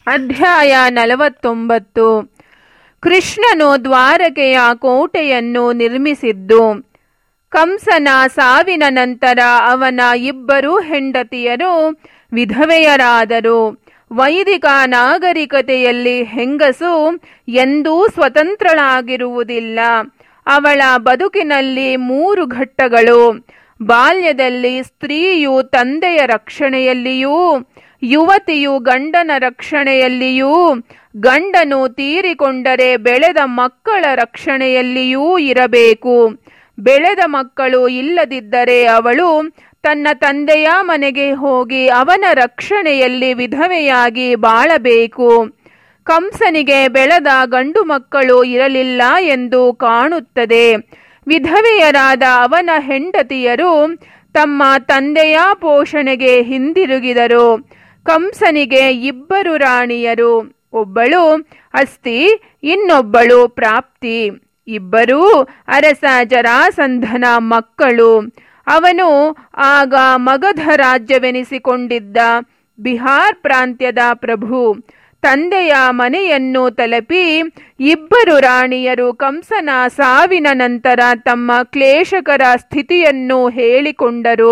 ಅಧ್ಯಾಯ ನಲವತ್ತೊಂಬತ್ತು ಕೃಷ್ಣನು ದ್ವಾರಕೆಯ ಕೋಟೆಯನ್ನು ನಿರ್ಮಿಸಿದ್ದು ಕಂಸನ ಸಾವಿನ ನಂತರ ಅವನ ಇಬ್ಬರು ಹೆಂಡತಿಯರು ವಿಧವೆಯರಾದರು ವೈದಿಕ ನಾಗರಿಕತೆಯಲ್ಲಿ ಹೆಂಗಸು ಎಂದೂ ಸ್ವತಂತ್ರಳಾಗಿರುವುದಿಲ್ಲ ಅವಳ ಬದುಕಿನಲ್ಲಿ ಮೂರು ಘಟ್ಟಗಳು ಬಾಲ್ಯದಲ್ಲಿ ಸ್ತ್ರೀಯು ತಂದೆಯ ರಕ್ಷಣೆಯಲ್ಲಿಯೂ ಯುವತಿಯು ಗಂಡನ ರಕ್ಷಣೆಯಲ್ಲಿಯೂ ಗಂಡನು ತೀರಿಕೊಂಡರೆ ಬೆಳೆದ ಮಕ್ಕಳ ರಕ್ಷಣೆಯಲ್ಲಿಯೂ ಇರಬೇಕು ಬೆಳೆದ ಮಕ್ಕಳು ಇಲ್ಲದಿದ್ದರೆ ಅವಳು ತನ್ನ ತಂದೆಯ ಮನೆಗೆ ಹೋಗಿ ಅವನ ರಕ್ಷಣೆಯಲ್ಲಿ ವಿಧವೆಯಾಗಿ ಬಾಳಬೇಕು ಕಂಸನಿಗೆ ಬೆಳೆದ ಗಂಡು ಮಕ್ಕಳು ಇರಲಿಲ್ಲ ಎಂದು ಕಾಣುತ್ತದೆ ವಿಧವೆಯರಾದ ಅವನ ಹೆಂಡತಿಯರು ತಮ್ಮ ತಂದೆಯ ಪೋಷಣೆಗೆ ಹಿಂದಿರುಗಿದರು ಕಂಸನಿಗೆ ಇಬ್ಬರು ರಾಣಿಯರು ಒಬ್ಬಳು ಅಸ್ತಿ ಇನ್ನೊಬ್ಬಳು ಪ್ರಾಪ್ತಿ ಇಬ್ಬರೂ ಅರಸ ಜರಾಸಂಧನ ಮಕ್ಕಳು ಅವನು ಆಗ ಮಗಧ ರಾಜ್ಯವೆನಿಸಿಕೊಂಡಿದ್ದ ಬಿಹಾರ್ ಪ್ರಾಂತ್ಯದ ಪ್ರಭು ತಂದೆಯ ಮನೆಯನ್ನು ತಲುಪಿ ಇಬ್ಬರು ರಾಣಿಯರು ಕಂಸನ ಸಾವಿನ ನಂತರ ತಮ್ಮ ಕ್ಲೇಶಕರ ಸ್ಥಿತಿಯನ್ನು ಹೇಳಿಕೊಂಡರು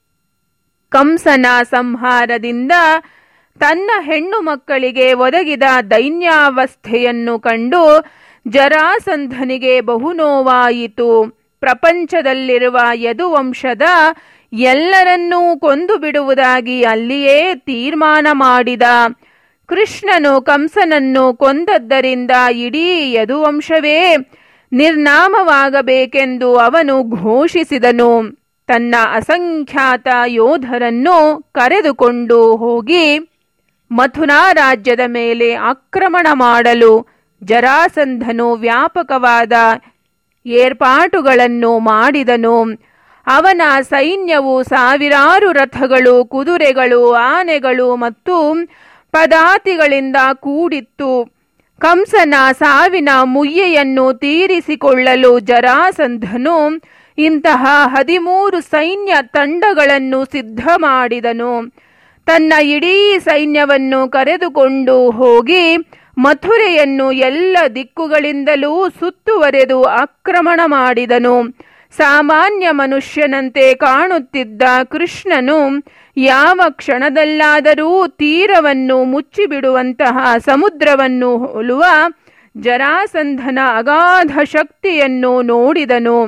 ಕಂಸನ ಸಂಹಾರದಿಂದ ತನ್ನ ಹೆಣ್ಣು ಮಕ್ಕಳಿಗೆ ಒದಗಿದ ದೈನ್ಯಾವಸ್ಥೆಯನ್ನು ಕಂಡು ಜರಾಸಂಧನಿಗೆ ಬಹು ನೋವಾಯಿತು ಪ್ರಪಂಚದಲ್ಲಿರುವ ಯದುವಂಶದ ಎಲ್ಲರನ್ನೂ ಕೊಂದು ಬಿಡುವುದಾಗಿ ಅಲ್ಲಿಯೇ ತೀರ್ಮಾನ ಮಾಡಿದ ಕೃಷ್ಣನು ಕಂಸನನ್ನು ಕೊಂದದ್ದರಿಂದ ಇಡೀ ಯದುವಂಶವೇ ನಿರ್ನಾಮವಾಗಬೇಕೆಂದು ಅವನು ಘೋಷಿಸಿದನು ತನ್ನ ಅಸಂಖ್ಯಾತ ಯೋಧರನ್ನು ಕರೆದುಕೊಂಡು ಹೋಗಿ ಮಥುರಾ ರಾಜ್ಯದ ಮೇಲೆ ಆಕ್ರಮಣ ಮಾಡಲು ಜರಾಸಂಧನು ವ್ಯಾಪಕವಾದ ಏರ್ಪಾಟುಗಳನ್ನು ಮಾಡಿದನು ಅವನ ಸೈನ್ಯವು ಸಾವಿರಾರು ರಥಗಳು ಕುದುರೆಗಳು ಆನೆಗಳು ಮತ್ತು ಪದಾತಿಗಳಿಂದ ಕೂಡಿತ್ತು ಕಂಸನ ಸಾವಿನ ಮುಯ್ಯೆಯನ್ನು ತೀರಿಸಿಕೊಳ್ಳಲು ಜರಾಸಂಧನು ಇಂತಹ ಹದಿಮೂರು ಸೈನ್ಯ ತಂಡಗಳನ್ನು ಸಿದ್ಧ ಮಾಡಿದನು ತನ್ನ ಇಡೀ ಸೈನ್ಯವನ್ನು ಕರೆದುಕೊಂಡು ಹೋಗಿ ಮಥುರೆಯನ್ನು ಎಲ್ಲ ದಿಕ್ಕುಗಳಿಂದಲೂ ಸುತ್ತುವರೆದು ಆಕ್ರಮಣ ಮಾಡಿದನು ಸಾಮಾನ್ಯ ಮನುಷ್ಯನಂತೆ ಕಾಣುತ್ತಿದ್ದ ಕೃಷ್ಣನು ಯಾವ ಕ್ಷಣದಲ್ಲಾದರೂ ತೀರವನ್ನು ಮುಚ್ಚಿಬಿಡುವಂತಹ ಸಮುದ್ರವನ್ನು ಹೋಲುವ ಜರಾಸಂಧನ ಅಗಾಧ ಶಕ್ತಿಯನ್ನು ನೋಡಿದನು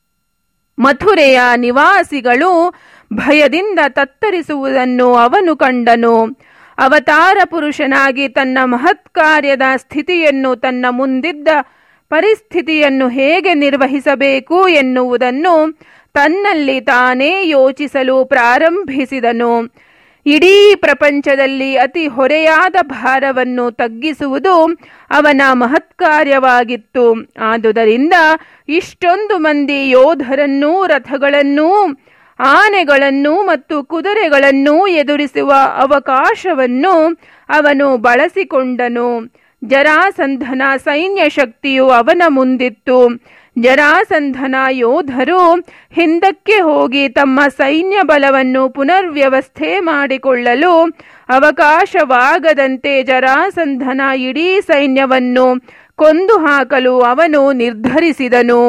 ಮಥುರೆಯ ನಿವಾಸಿಗಳು ಭಯದಿಂದ ತತ್ತರಿಸುವುದನ್ನು ಅವನು ಕಂಡನು ಅವತಾರ ಪುರುಷನಾಗಿ ತನ್ನ ಮಹತ್ಕಾರ್ಯದ ಸ್ಥಿತಿಯನ್ನು ತನ್ನ ಮುಂದಿದ್ದ ಪರಿಸ್ಥಿತಿಯನ್ನು ಹೇಗೆ ನಿರ್ವಹಿಸಬೇಕು ಎನ್ನುವುದನ್ನು ತನ್ನಲ್ಲಿ ತಾನೇ ಯೋಚಿಸಲು ಪ್ರಾರಂಭಿಸಿದನು ಇಡೀ ಪ್ರಪಂಚದಲ್ಲಿ ಅತಿ ಹೊರೆಯಾದ ಭಾರವನ್ನು ತಗ್ಗಿಸುವುದು ಅವನ ಮಹತ್ಕಾರ್ಯವಾಗಿತ್ತು ಆದುದರಿಂದ ಇಷ್ಟೊಂದು ಮಂದಿ ಯೋಧರನ್ನೂ ರಥಗಳನ್ನೂ ಆನೆಗಳನ್ನು ಮತ್ತು ಕುದುರೆಗಳನ್ನು ಎದುರಿಸುವ ಅವಕಾಶವನ್ನು ಅವನು ಬಳಸಿಕೊಂಡನು ಜರಾಸಂಧನ ಸೈನ್ಯ ಶಕ್ತಿಯು ಅವನ ಮುಂದಿತ್ತು ಜರಾಸಂಧನ ಯೋಧರು ಹಿಂದಕ್ಕೆ ಹೋಗಿ ತಮ್ಮ ಸೈನ್ಯ ಬಲವನ್ನು ಪುನರ್ವ್ಯವಸ್ಥೆ ಮಾಡಿಕೊಳ್ಳಲು ಅವಕಾಶವಾಗದಂತೆ ಜರಾಸಂಧನ ಇಡೀ ಸೈನ್ಯವನ್ನು ಕೊಂದು ಹಾಕಲು ಅವನು ನಿರ್ಧರಿಸಿದನು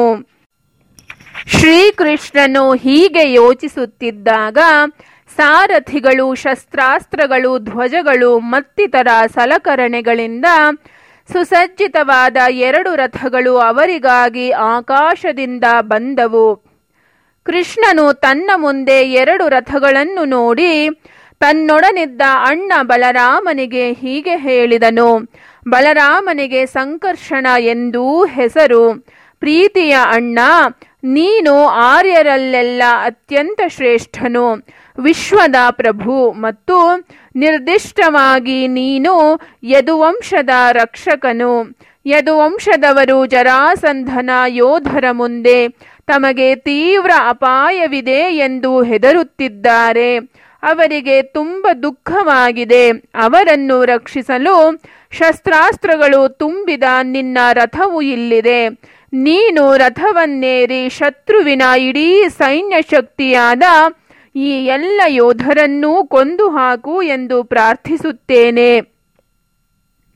ಶ್ರೀಕೃಷ್ಣನು ಹೀಗೆ ಯೋಚಿಸುತ್ತಿದ್ದಾಗ ಸಾರಥಿಗಳು ಶಸ್ತ್ರಾಸ್ತ್ರಗಳು ಧ್ವಜಗಳು ಮತ್ತಿತರ ಸಲಕರಣೆಗಳಿಂದ ಸುಸಜ್ಜಿತವಾದ ಎರಡು ರಥಗಳು ಅವರಿಗಾಗಿ ಆಕಾಶದಿಂದ ಬಂದವು ಕೃಷ್ಣನು ತನ್ನ ಮುಂದೆ ಎರಡು ರಥಗಳನ್ನು ನೋಡಿ ತನ್ನೊಡನಿದ್ದ ಅಣ್ಣ ಬಲರಾಮನಿಗೆ ಹೀಗೆ ಹೇಳಿದನು ಬಲರಾಮನಿಗೆ ಸಂಕರ್ಷಣ ಎಂದೂ ಹೆಸರು ಪ್ರೀತಿಯ ಅಣ್ಣ ನೀನು ಆರ್ಯರಲ್ಲೆಲ್ಲ ಅತ್ಯಂತ ಶ್ರೇಷ್ಠನು ವಿಶ್ವದ ಪ್ರಭು ಮತ್ತು ನಿರ್ದಿಷ್ಟವಾಗಿ ನೀನು ಯದುವಂಶದ ರಕ್ಷಕನು ಯದುವಂಶದವರು ಜರಾಸಂಧನ ಯೋಧರ ಮುಂದೆ ತಮಗೆ ತೀವ್ರ ಅಪಾಯವಿದೆ ಎಂದು ಹೆದರುತ್ತಿದ್ದಾರೆ ಅವರಿಗೆ ತುಂಬ ದುಃಖವಾಗಿದೆ ಅವರನ್ನು ರಕ್ಷಿಸಲು ಶಸ್ತ್ರಾಸ್ತ್ರಗಳು ತುಂಬಿದ ನಿನ್ನ ರಥವು ಇಲ್ಲಿದೆ ನೀನು ರಥವನ್ನೇರಿ ಶತ್ರುವಿನ ಇಡೀ ಸೈನ್ಯ ಶಕ್ತಿಯಾದ ಈ ಎಲ್ಲ ಯೋಧರನ್ನೂ ಕೊಂದು ಹಾಕು ಎಂದು ಪ್ರಾರ್ಥಿಸುತ್ತೇನೆ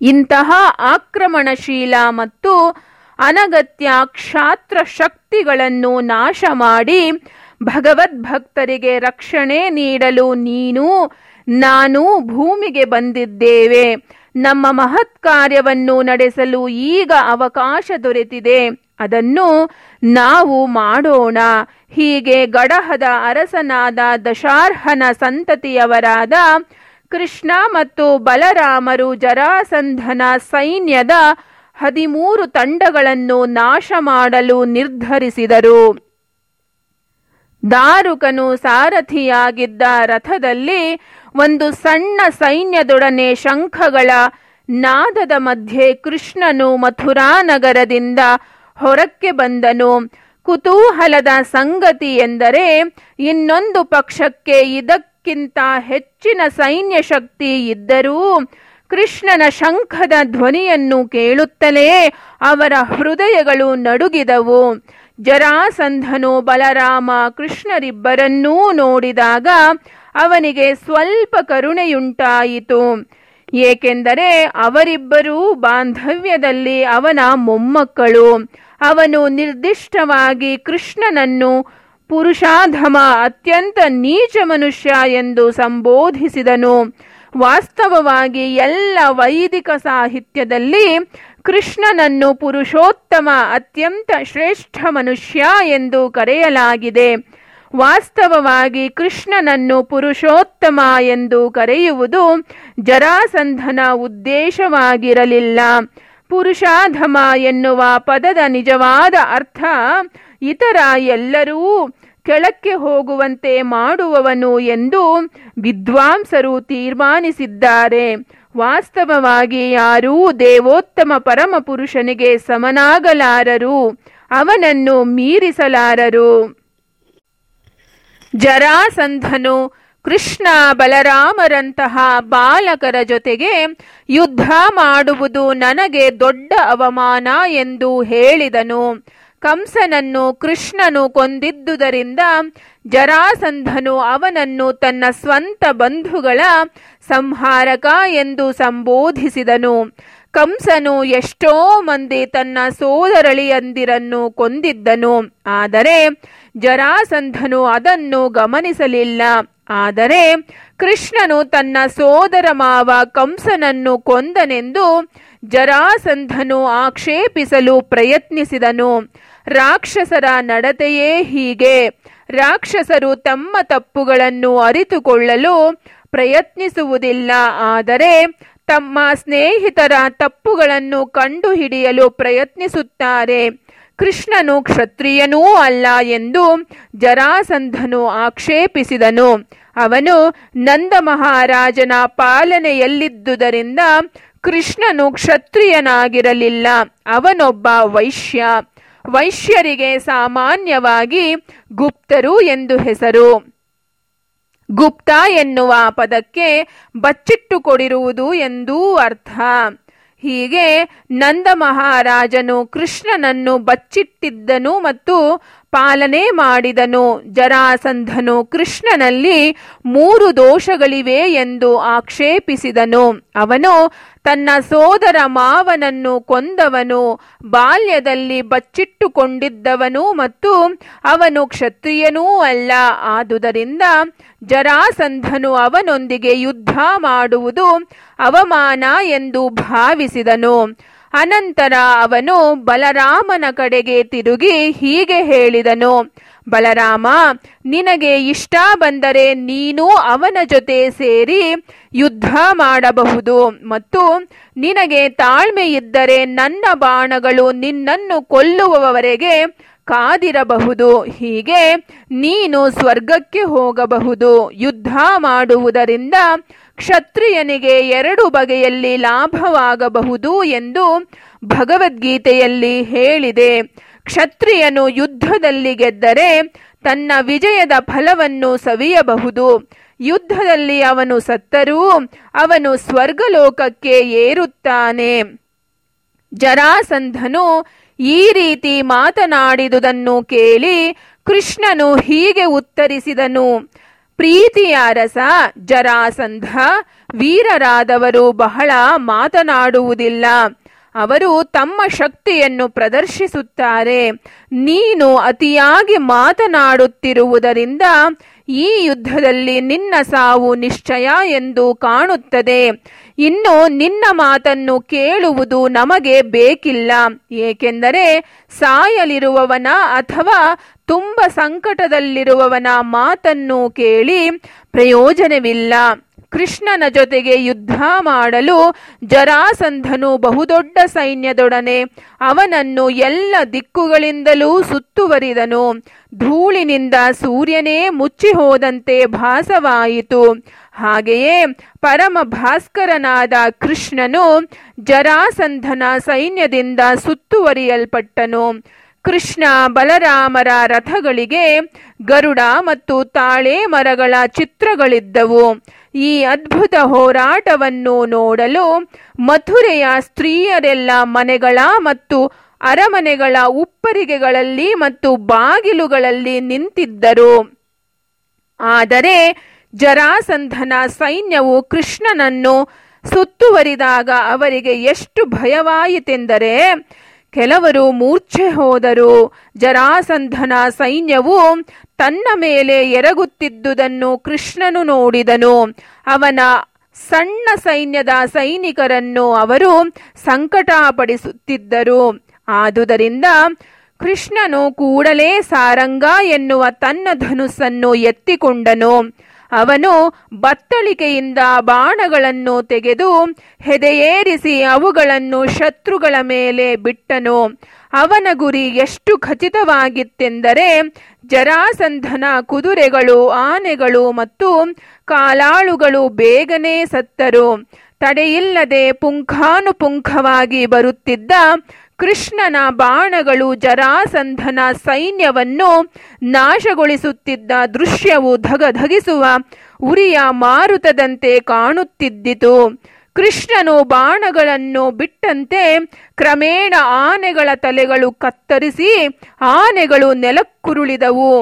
ಇಂತಹ ಆಕ್ರಮಣಶೀಲ ಮತ್ತು ಅನಗತ್ಯ ಕ್ಷಾತ್ರ ಶಕ್ತಿಗಳನ್ನು ನಾಶ ಮಾಡಿ ಭಗವದ್ಭಕ್ತರಿಗೆ ರಕ್ಷಣೆ ನೀಡಲು ನೀನು ನಾನು ಭೂಮಿಗೆ ಬಂದಿದ್ದೇವೆ ನಮ್ಮ ಮಹತ್ ಕಾರ್ಯವನ್ನು ನಡೆಸಲು ಈಗ ಅವಕಾಶ ದೊರೆತಿದೆ ಅದನ್ನು ನಾವು ಮಾಡೋಣ ಹೀಗೆ ಗಡಹದ ಅರಸನಾದ ದಶಾರ್ಹನ ಸಂತತಿಯವರಾದ ಕೃಷ್ಣ ಮತ್ತು ಬಲರಾಮರು ಜರಾಸಂಧನ ಸೈನ್ಯದ ಹದಿಮೂರು ತಂಡಗಳನ್ನು ನಾಶ ಮಾಡಲು ನಿರ್ಧರಿಸಿದರು ದಾರುಕನು ಸಾರಥಿಯಾಗಿದ್ದ ರಥದಲ್ಲಿ ಒಂದು ಸಣ್ಣ ಸೈನ್ಯದೊಡನೆ ಶಂಖಗಳ ನಾದದ ಮಧ್ಯೆ ಕೃಷ್ಣನು ಮಥುರಾ ನಗರದಿಂದ ಹೊರಕ್ಕೆ ಬಂದನು ಕುತೂಹಲದ ಸಂಗತಿ ಎಂದರೆ ಇನ್ನೊಂದು ಪಕ್ಷಕ್ಕೆ ಇದಕ್ಕಿಂತ ಹೆಚ್ಚಿನ ಸೈನ್ಯ ಶಕ್ತಿ ಇದ್ದರೂ ಕೃಷ್ಣನ ಶಂಖದ ಧ್ವನಿಯನ್ನು ಕೇಳುತ್ತಲೇ ಅವರ ಹೃದಯಗಳು ನಡುಗಿದವು ಜರಾಸಂಧನು ಬಲರಾಮ ಕೃಷ್ಣರಿಬ್ಬರನ್ನೂ ನೋಡಿದಾಗ ಅವನಿಗೆ ಸ್ವಲ್ಪ ಕರುಣೆಯುಂಟಾಯಿತು ಏಕೆಂದರೆ ಅವರಿಬ್ಬರೂ ಬಾಂಧವ್ಯದಲ್ಲಿ ಅವನ ಮೊಮ್ಮಕ್ಕಳು ಅವನು ನಿರ್ದಿಷ್ಟವಾಗಿ ಕೃಷ್ಣನನ್ನು ಪುರುಷಾಧಮ ಅತ್ಯಂತ ನೀಚ ಮನುಷ್ಯ ಎಂದು ಸಂಬೋಧಿಸಿದನು ವಾಸ್ತವವಾಗಿ ಎಲ್ಲ ವೈದಿಕ ಸಾಹಿತ್ಯದಲ್ಲಿ ಕೃಷ್ಣನನ್ನು ಪುರುಷೋತ್ತಮ ಅತ್ಯಂತ ಶ್ರೇಷ್ಠ ಮನುಷ್ಯ ಎಂದು ಕರೆಯಲಾಗಿದೆ ವಾಸ್ತವವಾಗಿ ಕೃಷ್ಣನನ್ನು ಪುರುಷೋತ್ತಮ ಎಂದು ಕರೆಯುವುದು ಜರಾಸಂಧನ ಉದ್ದೇಶವಾಗಿರಲಿಲ್ಲ ಪುರುಷಾಧಮ ಎನ್ನುವ ಪದದ ನಿಜವಾದ ಅರ್ಥ ಇತರ ಎಲ್ಲರೂ ಕೆಳಕ್ಕೆ ಹೋಗುವಂತೆ ಮಾಡುವವನು ಎಂದು ವಿದ್ವಾಂಸರು ತೀರ್ಮಾನಿಸಿದ್ದಾರೆ ವಾಸ್ತವವಾಗಿ ಯಾರೂ ದೇವೋತ್ತಮ ಪರಮ ಪುರುಷನಿಗೆ ಸಮನಾಗಲಾರರು ಅವನನ್ನು ಮೀರಿಸಲಾರರು ಜರಾಸಂಧನು ಕೃಷ್ಣ ಬಲರಾಮರಂತಹ ಬಾಲಕರ ಜೊತೆಗೆ ಯುದ್ಧ ಮಾಡುವುದು ನನಗೆ ದೊಡ್ಡ ಅವಮಾನ ಎಂದು ಹೇಳಿದನು ಕಂಸನನ್ನು ಕೃಷ್ಣನು ಕೊಂದಿದ್ದುದರಿಂದ ಜರಾಸಂಧನು ಅವನನ್ನು ತನ್ನ ಸ್ವಂತ ಬಂಧುಗಳ ಸಂಹಾರಕ ಎಂದು ಸಂಬೋಧಿಸಿದನು ಕಂಸನು ಎಷ್ಟೋ ಮಂದಿ ತನ್ನ ಸೋದರಳಿಯಂದಿರನ್ನು ಕೊಂದಿದ್ದನು ಆದರೆ ಜರಾಸಂಧನು ಅದನ್ನು ಗಮನಿಸಲಿಲ್ಲ ಆದರೆ ಕೃಷ್ಣನು ತನ್ನ ಸೋದರ ಮಾವ ಕಂಸನನ್ನು ಕೊಂದನೆಂದು ಜರಾಸಂಧನು ಆಕ್ಷೇಪಿಸಲು ಪ್ರಯತ್ನಿಸಿದನು ರಾಕ್ಷಸರ ನಡತೆಯೇ ಹೀಗೆ ರಾಕ್ಷಸರು ತಮ್ಮ ತಪ್ಪುಗಳನ್ನು ಅರಿತುಕೊಳ್ಳಲು ಪ್ರಯತ್ನಿಸುವುದಿಲ್ಲ ಆದರೆ ತಮ್ಮ ಸ್ನೇಹಿತರ ತಪ್ಪುಗಳನ್ನು ಕಂಡುಹಿಡಿಯಲು ಪ್ರಯತ್ನಿಸುತ್ತಾರೆ ಕೃಷ್ಣನು ಕ್ಷತ್ರಿಯನೂ ಅಲ್ಲ ಎಂದು ಜರಾಸಂಧನು ಆಕ್ಷೇಪಿಸಿದನು ಅವನು ನಂದ ಮಹಾರಾಜನ ಪಾಲನೆಯಲ್ಲಿದ್ದುದರಿಂದ ಕೃಷ್ಣನು ಕ್ಷತ್ರಿಯನಾಗಿರಲಿಲ್ಲ ಅವನೊಬ್ಬ ವೈಶ್ಯ ವೈಶ್ಯರಿಗೆ ಸಾಮಾನ್ಯವಾಗಿ ಗುಪ್ತರು ಎಂದು ಹೆಸರು ಗುಪ್ತ ಎನ್ನುವ ಪದಕ್ಕೆ ಬಚ್ಚಿಟ್ಟುಕೊಡಿರುವುದು ಎಂದೂ ಅರ್ಥ ಹೀಗೆ ನಂದ ಮಹಾರಾಜನು ಕೃಷ್ಣನನ್ನು ಬಚ್ಚಿಟ್ಟಿದ್ದನು ಮತ್ತು ಪಾಲನೆ ಮಾಡಿದನು ಜರಾಸಂಧನು ಕೃಷ್ಣನಲ್ಲಿ ಮೂರು ದೋಷಗಳಿವೆ ಎಂದು ಆಕ್ಷೇಪಿಸಿದನು ಅವನು ತನ್ನ ಸೋದರ ಮಾವನನ್ನು ಕೊಂದವನು ಬಾಲ್ಯದಲ್ಲಿ ಬಚ್ಚಿಟ್ಟುಕೊಂಡಿದ್ದವನು ಮತ್ತು ಅವನು ಕ್ಷತ್ರಿಯನೂ ಅಲ್ಲ ಆದುದರಿಂದ ಜರಾಸಂಧನು ಅವನೊಂದಿಗೆ ಯುದ್ಧ ಮಾಡುವುದು ಅವಮಾನ ಎಂದು ಭಾವಿಸಿದನು ಅನಂತರ ಅವನು ಬಲರಾಮನ ಕಡೆಗೆ ತಿರುಗಿ ಹೀಗೆ ಹೇಳಿದನು ಬಲರಾಮ ನಿನಗೆ ಇಷ್ಟ ಬಂದರೆ ನೀನು ಅವನ ಜೊತೆ ಸೇರಿ ಯುದ್ಧ ಮಾಡಬಹುದು ಮತ್ತು ನಿನಗೆ ತಾಳ್ಮೆ ಇದ್ದರೆ ನನ್ನ ಬಾಣಗಳು ನಿನ್ನನ್ನು ಕೊಲ್ಲುವವರೆಗೆ ಕಾದಿರಬಹುದು ಹೀಗೆ ನೀನು ಸ್ವರ್ಗಕ್ಕೆ ಹೋಗಬಹುದು ಯುದ್ಧ ಮಾಡುವುದರಿಂದ ಕ್ಷತ್ರಿಯನಿಗೆ ಎರಡು ಬಗೆಯಲ್ಲಿ ಲಾಭವಾಗಬಹುದು ಎಂದು ಭಗವದ್ಗೀತೆಯಲ್ಲಿ ಹೇಳಿದೆ ಕ್ಷತ್ರಿಯನು ಯುದ್ಧದಲ್ಲಿ ಗೆದ್ದರೆ ತನ್ನ ವಿಜಯದ ಫಲವನ್ನು ಸವಿಯಬಹುದು ಯುದ್ಧದಲ್ಲಿ ಅವನು ಸತ್ತರೂ ಅವನು ಸ್ವರ್ಗಲೋಕಕ್ಕೆ ಏರುತ್ತಾನೆ ಜರಾಸಂಧನು ಈ ರೀತಿ ಮಾತನಾಡಿದುದನ್ನು ಕೇಳಿ ಕೃಷ್ಣನು ಹೀಗೆ ಉತ್ತರಿಸಿದನು ಪ್ರೀತಿಯ ರಸ ಜರಾಸಂಧ ವೀರರಾದವರು ಬಹಳ ಮಾತನಾಡುವುದಿಲ್ಲ ಅವರು ತಮ್ಮ ಶಕ್ತಿಯನ್ನು ಪ್ರದರ್ಶಿಸುತ್ತಾರೆ ನೀನು ಅತಿಯಾಗಿ ಮಾತನಾಡುತ್ತಿರುವುದರಿಂದ ಈ ಯುದ್ಧದಲ್ಲಿ ನಿನ್ನ ಸಾವು ನಿಶ್ಚಯ ಎಂದು ಕಾಣುತ್ತದೆ ಇನ್ನು ನಿನ್ನ ಮಾತನ್ನು ಕೇಳುವುದು ನಮಗೆ ಬೇಕಿಲ್ಲ ಏಕೆಂದರೆ ಸಾಯಲಿರುವವನ ಅಥವಾ ತುಂಬ ಸಂಕಟದಲ್ಲಿರುವವನ ಮಾತನ್ನು ಕೇಳಿ ಪ್ರಯೋಜನವಿಲ್ಲ ಕೃಷ್ಣನ ಜೊತೆಗೆ ಯುದ್ಧ ಮಾಡಲು ಜರಾಸಂಧನು ಬಹುದೊಡ್ಡ ಸೈನ್ಯದೊಡನೆ ಅವನನ್ನು ಎಲ್ಲ ದಿಕ್ಕುಗಳಿಂದಲೂ ಸುತ್ತುವರಿದನು ಧೂಳಿನಿಂದ ಸೂರ್ಯನೇ ಮುಚ್ಚಿ ಹೋದಂತೆ ಭಾಸವಾಯಿತು ಹಾಗೆಯೇ ಪರಮ ಭಾಸ್ಕರನಾದ ಕೃಷ್ಣನು ಜರಾಸಂಧನ ಸೈನ್ಯದಿಂದ ಸುತ್ತುವರಿಯಲ್ಪಟ್ಟನು ಕೃಷ್ಣ ಬಲರಾಮರ ರಥಗಳಿಗೆ ಗರುಡ ಮತ್ತು ತಾಳೆ ಮರಗಳ ಚಿತ್ರಗಳಿದ್ದವು ಈ ಅದ್ಭುತ ಹೋರಾಟವನ್ನು ನೋಡಲು ಮಥುರೆಯ ಸ್ತ್ರೀಯರೆಲ್ಲ ಮನೆಗಳ ಮತ್ತು ಅರಮನೆಗಳ ಉಪ್ಪರಿಗೆಗಳಲ್ಲಿ ಮತ್ತು ಬಾಗಿಲುಗಳಲ್ಲಿ ನಿಂತಿದ್ದರು ಆದರೆ ಜರಾಸಂಧನ ಸೈನ್ಯವು ಕೃಷ್ಣನನ್ನು ಸುತ್ತುವರಿದಾಗ ಅವರಿಗೆ ಎಷ್ಟು ಭಯವಾಯಿತೆಂದರೆ ಕೆಲವರು ಮೂರ್ಛೆ ಹೋದರು ಜರಾಸಂಧನ ಸೈನ್ಯವು ತನ್ನ ಮೇಲೆ ಎರಗುತ್ತಿದ್ದುದನ್ನು ಕೃಷ್ಣನು ನೋಡಿದನು ಅವನ ಸಣ್ಣ ಸೈನ್ಯದ ಸೈನಿಕರನ್ನು ಅವರು ಸಂಕಟಪಡಿಸುತ್ತಿದ್ದರು ಆದುದರಿಂದ ಕೃಷ್ಣನು ಕೂಡಲೇ ಸಾರಂಗ ಎನ್ನುವ ತನ್ನ ಧನುಸ್ಸನ್ನು ಎತ್ತಿಕೊಂಡನು ಅವನು ಬತ್ತಳಿಕೆಯಿಂದ ಬಾಣಗಳನ್ನು ತೆಗೆದು ಹೆದೆಯೇರಿಸಿ ಅವುಗಳನ್ನು ಶತ್ರುಗಳ ಮೇಲೆ ಬಿಟ್ಟನು ಅವನ ಗುರಿ ಎಷ್ಟು ಖಚಿತವಾಗಿತ್ತೆಂದರೆ ಜರಾಸಂಧನ ಕುದುರೆಗಳು ಆನೆಗಳು ಮತ್ತು ಕಾಲಾಳುಗಳು ಬೇಗನೆ ಸತ್ತರು ತಡೆಯಿಲ್ಲದೆ ಪುಂಖಾನುಪುಂಖವಾಗಿ ಬರುತ್ತಿದ್ದ ಕೃಷ್ಣನ ಬಾಣಗಳು ಜರಾಸಂಧನ ಸೈನ್ಯವನ್ನು ನಾಶಗೊಳಿಸುತ್ತಿದ್ದ ದೃಶ್ಯವು ಧಗಧಗಿಸುವ ಉರಿಯ ಮಾರುತದಂತೆ ಕಾಣುತ್ತಿದ್ದಿತು ಕೃಷ್ಣನು ಬಾಣಗಳನ್ನು ಬಿಟ್ಟಂತೆ ಕ್ರಮೇಣ ಆನೆಗಳ ತಲೆಗಳು ಕತ್ತರಿಸಿ ಆನೆಗಳು ನೆಲಕ್ಕುರುಳಿದವು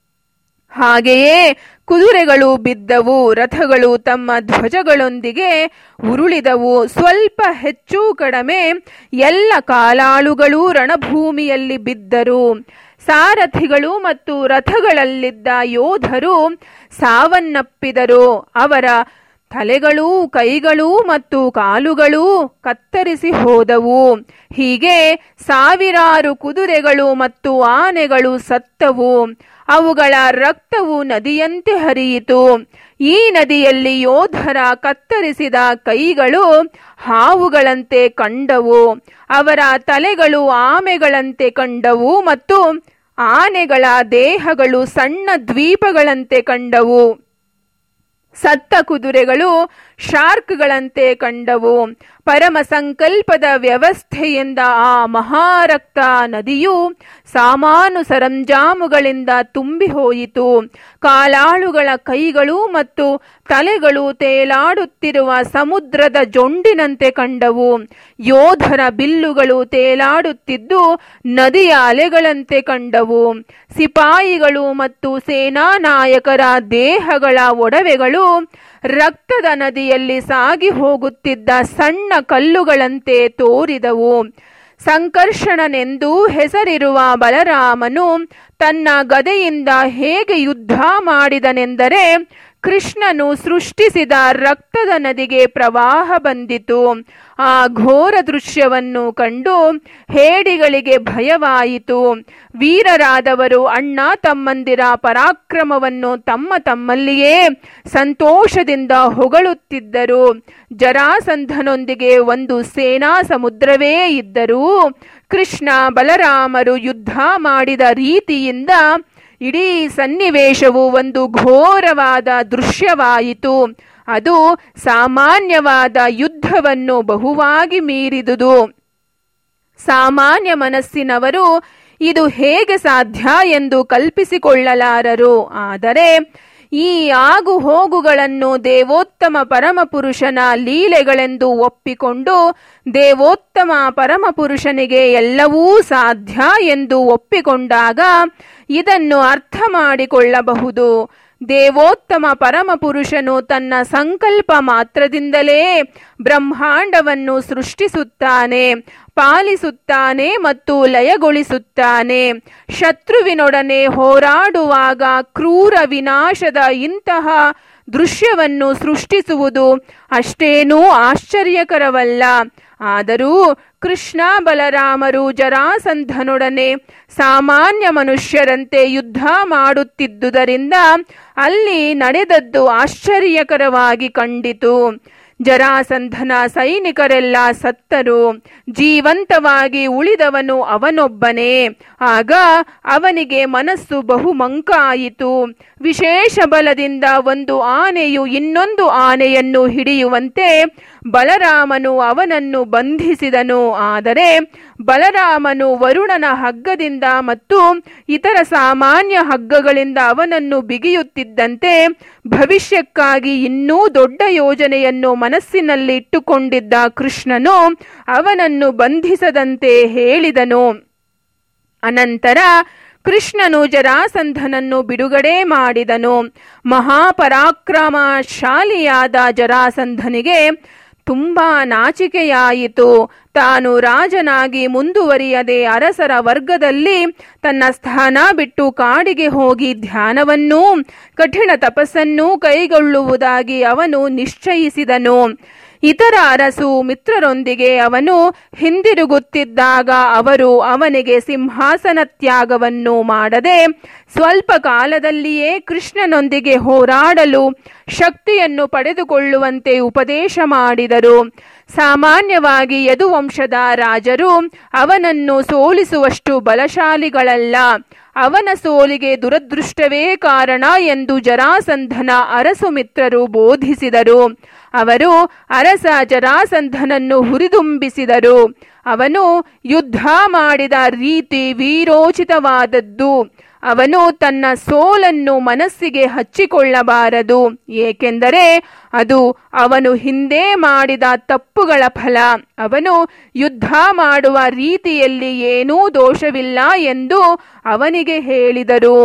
ಹಾಗೆಯೇ ಕುದುರೆಗಳು ಬಿದ್ದವು ರಥಗಳು ತಮ್ಮ ಧ್ವಜಗಳೊಂದಿಗೆ ಉರುಳಿದವು ಸ್ವಲ್ಪ ಹೆಚ್ಚು ಕಡಿಮೆ ಎಲ್ಲ ಕಾಲಾಳುಗಳು ರಣಭೂಮಿಯಲ್ಲಿ ಬಿದ್ದರು ಸಾರಥಿಗಳು ಮತ್ತು ರಥಗಳಲ್ಲಿದ್ದ ಯೋಧರು ಸಾವನ್ನಪ್ಪಿದರು ಅವರ ತಲೆಗಳು ಕೈಗಳು ಮತ್ತು ಕಾಲುಗಳು ಕತ್ತರಿಸಿ ಹೋದವು ಹೀಗೆ ಸಾವಿರಾರು ಕುದುರೆಗಳು ಮತ್ತು ಆನೆಗಳು ಸತ್ತವು ಅವುಗಳ ರಕ್ತವು ನದಿಯಂತೆ ಹರಿಯಿತು ಈ ನದಿಯಲ್ಲಿ ಯೋಧರ ಕತ್ತರಿಸಿದ ಕೈಗಳು ಹಾವುಗಳಂತೆ ಕಂಡವು ಅವರ ತಲೆಗಳು ಆಮೆಗಳಂತೆ ಕಂಡವು ಮತ್ತು ಆನೆಗಳ ದೇಹಗಳು ಸಣ್ಣ ದ್ವೀಪಗಳಂತೆ ಕಂಡವು ಸತ್ತ ಕುದುರೆಗಳು ಶಾರ್ಕ್ಗಳಂತೆ ಕಂಡವು ಪರಮ ಸಂಕಲ್ಪದ ವ್ಯವಸ್ಥೆಯಿಂದ ಆ ಮಹಾರಕ್ತ ನದಿಯು ಸಾಮಾನು ಸರಂಜಾಮುಗಳಿಂದ ತುಂಬಿ ಹೋಯಿತು ಕಾಲಾಳುಗಳ ಕೈಗಳು ಮತ್ತು ತಲೆಗಳು ತೇಲಾಡುತ್ತಿರುವ ಸಮುದ್ರದ ಜೊಂಡಿನಂತೆ ಕಂಡವು ಯೋಧರ ಬಿಲ್ಲುಗಳು ತೇಲಾಡುತ್ತಿದ್ದು ನದಿಯ ಅಲೆಗಳಂತೆ ಕಂಡವು ಸಿಪಾಯಿಗಳು ಮತ್ತು ಸೇನಾ ನಾಯಕರ ದೇಹಗಳ ಒಡವೆಗಳು ರಕ್ತದ ನದಿಯಲ್ಲಿ ಸಾಗಿ ಹೋಗುತ್ತಿದ್ದ ಸಣ್ಣ ಕಲ್ಲುಗಳಂತೆ ತೋರಿದವು ಸಂಕರ್ಷಣನೆಂದು ಹೆಸರಿರುವ ಬಲರಾಮನು ತನ್ನ ಗದೆಯಿಂದ ಹೇಗೆ ಯುದ್ಧ ಮಾಡಿದನೆಂದರೆ ಕೃಷ್ಣನು ಸೃಷ್ಟಿಸಿದ ರಕ್ತದ ನದಿಗೆ ಪ್ರವಾಹ ಬಂದಿತು ಆ ಘೋರ ದೃಶ್ಯವನ್ನು ಕಂಡು ಹೇಡಿಗಳಿಗೆ ಭಯವಾಯಿತು ವೀರರಾದವರು ಅಣ್ಣ ತಮ್ಮಂದಿರ ಪರಾಕ್ರಮವನ್ನು ತಮ್ಮ ತಮ್ಮಲ್ಲಿಯೇ ಸಂತೋಷದಿಂದ ಹೊಗಳುತ್ತಿದ್ದರು ಜರಾಸಂಧನೊಂದಿಗೆ ಒಂದು ಸೇನಾ ಸಮುದ್ರವೇ ಇದ್ದರೂ ಕೃಷ್ಣ ಬಲರಾಮರು ಯುದ್ಧ ಮಾಡಿದ ರೀತಿಯಿಂದ ಇಡೀ ಸನ್ನಿವೇಶವು ಒಂದು ಘೋರವಾದ ದೃಶ್ಯವಾಯಿತು ಅದು ಸಾಮಾನ್ಯವಾದ ಯುದ್ಧವನ್ನು ಬಹುವಾಗಿ ಮೀರಿದುದು ಸಾಮಾನ್ಯ ಮನಸ್ಸಿನವರು ಇದು ಹೇಗೆ ಸಾಧ್ಯ ಎಂದು ಕಲ್ಪಿಸಿಕೊಳ್ಳಲಾರರು ಆದರೆ ಈ ಆಗು ಹೋಗುಗಳನ್ನು ದೇವೋತ್ತಮ ಪರಮಪುರುಷನ ಲೀಲೆಗಳೆಂದು ಒಪ್ಪಿಕೊಂಡು ದೇವೋತ್ತಮ ಪರಮಪುರುಷನಿಗೆ ಎಲ್ಲವೂ ಸಾಧ್ಯ ಎಂದು ಒಪ್ಪಿಕೊಂಡಾಗ ಇದನ್ನು ಅರ್ಥ ಮಾಡಿಕೊಳ್ಳಬಹುದು ದೇವೋತ್ತಮ ಪರಮಪುರುಷನು ತನ್ನ ಸಂಕಲ್ಪ ಮಾತ್ರದಿಂದಲೇ ಬ್ರಹ್ಮಾಂಡವನ್ನು ಸೃಷ್ಟಿಸುತ್ತಾನೆ ಪಾಲಿಸುತ್ತಾನೆ ಮತ್ತು ಲಯಗೊಳಿಸುತ್ತಾನೆ ಶತ್ರುವಿನೊಡನೆ ಹೋರಾಡುವಾಗ ಕ್ರೂರ ವಿನಾಶದ ಇಂತಹ ದೃಶ್ಯವನ್ನು ಸೃಷ್ಟಿಸುವುದು ಅಷ್ಟೇನೂ ಆಶ್ಚರ್ಯಕರವಲ್ಲ ಆದರೂ ಕೃಷ್ಣ ಬಲರಾಮರು ಜರಾಸಂಧನೊಡನೆ ಸಾಮಾನ್ಯ ಮನುಷ್ಯರಂತೆ ಯುದ್ಧ ಮಾಡುತ್ತಿದ್ದುದರಿಂದ ಅಲ್ಲಿ ನಡೆದದ್ದು ಆಶ್ಚರ್ಯಕರವಾಗಿ ಕಂಡಿತು ಜರಾಸಂಧನ ಸೈನಿಕರೆಲ್ಲ ಸತ್ತರು ಜೀವಂತವಾಗಿ ಉಳಿದವನು ಅವನೊಬ್ಬನೇ ಆಗ ಅವನಿಗೆ ಮನಸ್ಸು ಬಹು ಮಂಕಾಯಿತು ವಿಶೇಷ ಬಲದಿಂದ ಒಂದು ಆನೆಯು ಇನ್ನೊಂದು ಆನೆಯನ್ನು ಹಿಡಿಯುವಂತೆ ಬಲರಾಮನು ಅವನನ್ನು ಬಂಧಿಸಿದನು ಆದರೆ ಬಲರಾಮನು ವರುಣನ ಹಗ್ಗದಿಂದ ಮತ್ತು ಇತರ ಸಾಮಾನ್ಯ ಹಗ್ಗಗಳಿಂದ ಅವನನ್ನು ಬಿಗಿಯುತ್ತಿದ್ದಂತೆ ಭವಿಷ್ಯಕ್ಕಾಗಿ ಇನ್ನೂ ದೊಡ್ಡ ಯೋಜನೆಯನ್ನು ಮನಸ್ಸಿನಲ್ಲಿ ಇಟ್ಟುಕೊಂಡಿದ್ದ ಕೃಷ್ಣನು ಅವನನ್ನು ಬಂಧಿಸದಂತೆ ಹೇಳಿದನು ಅನಂತರ ಕೃಷ್ಣನು ಜರಾಸಂಧನನ್ನು ಬಿಡುಗಡೆ ಮಾಡಿದನು ಮಹಾಪರಾಕ್ರಮಶಾಲಿಯಾದ ಜರಾಸಂಧನಿಗೆ ತುಂಬಾ ನಾಚಿಕೆಯಾಯಿತು ತಾನು ರಾಜನಾಗಿ ಮುಂದುವರಿಯದೆ ಅರಸರ ವರ್ಗದಲ್ಲಿ ತನ್ನ ಸ್ಥಾನ ಬಿಟ್ಟು ಕಾಡಿಗೆ ಹೋಗಿ ಧ್ಯಾನವನ್ನೂ ಕಠಿಣ ತಪಸ್ಸನ್ನೂ ಕೈಗೊಳ್ಳುವುದಾಗಿ ಅವನು ನಿಶ್ಚಯಿಸಿದನು ಇತರ ಅರಸು ಮಿತ್ರರೊಂದಿಗೆ ಅವನು ಹಿಂದಿರುಗುತ್ತಿದ್ದಾಗ ಅವರು ಅವನಿಗೆ ಸಿಂಹಾಸನ ತ್ಯಾಗವನ್ನು ಮಾಡದೆ ಸ್ವಲ್ಪ ಕಾಲದಲ್ಲಿಯೇ ಕೃಷ್ಣನೊಂದಿಗೆ ಹೋರಾಡಲು ಶಕ್ತಿಯನ್ನು ಪಡೆದುಕೊಳ್ಳುವಂತೆ ಉಪದೇಶ ಮಾಡಿದರು ಸಾಮಾನ್ಯವಾಗಿ ಯದುವಂಶದ ರಾಜರು ಅವನನ್ನು ಸೋಲಿಸುವಷ್ಟು ಬಲಶಾಲಿಗಳಲ್ಲ ಅವನ ಸೋಲಿಗೆ ದುರದೃಷ್ಟವೇ ಕಾರಣ ಎಂದು ಜರಾಸಂಧನ ಅರಸು ಮಿತ್ರರು ಬೋಧಿಸಿದರು ಅವರು ಅರಸ ಜರಾಸಂಧನನ್ನು ಹುರಿದುಂಬಿಸಿದರು ಅವನು ಯುದ್ಧ ಮಾಡಿದ ರೀತಿ ವೀರೋಚಿತವಾದದ್ದು ಅವನು ತನ್ನ ಸೋಲನ್ನು ಮನಸ್ಸಿಗೆ ಹಚ್ಚಿಕೊಳ್ಳಬಾರದು ಏಕೆಂದರೆ ಅದು ಅವನು ಹಿಂದೆ ಮಾಡಿದ ತಪ್ಪುಗಳ ಫಲ ಅವನು ಯುದ್ಧ ಮಾಡುವ ರೀತಿಯಲ್ಲಿ ಏನೂ ದೋಷವಿಲ್ಲ ಎಂದು ಅವನಿಗೆ ಹೇಳಿದರು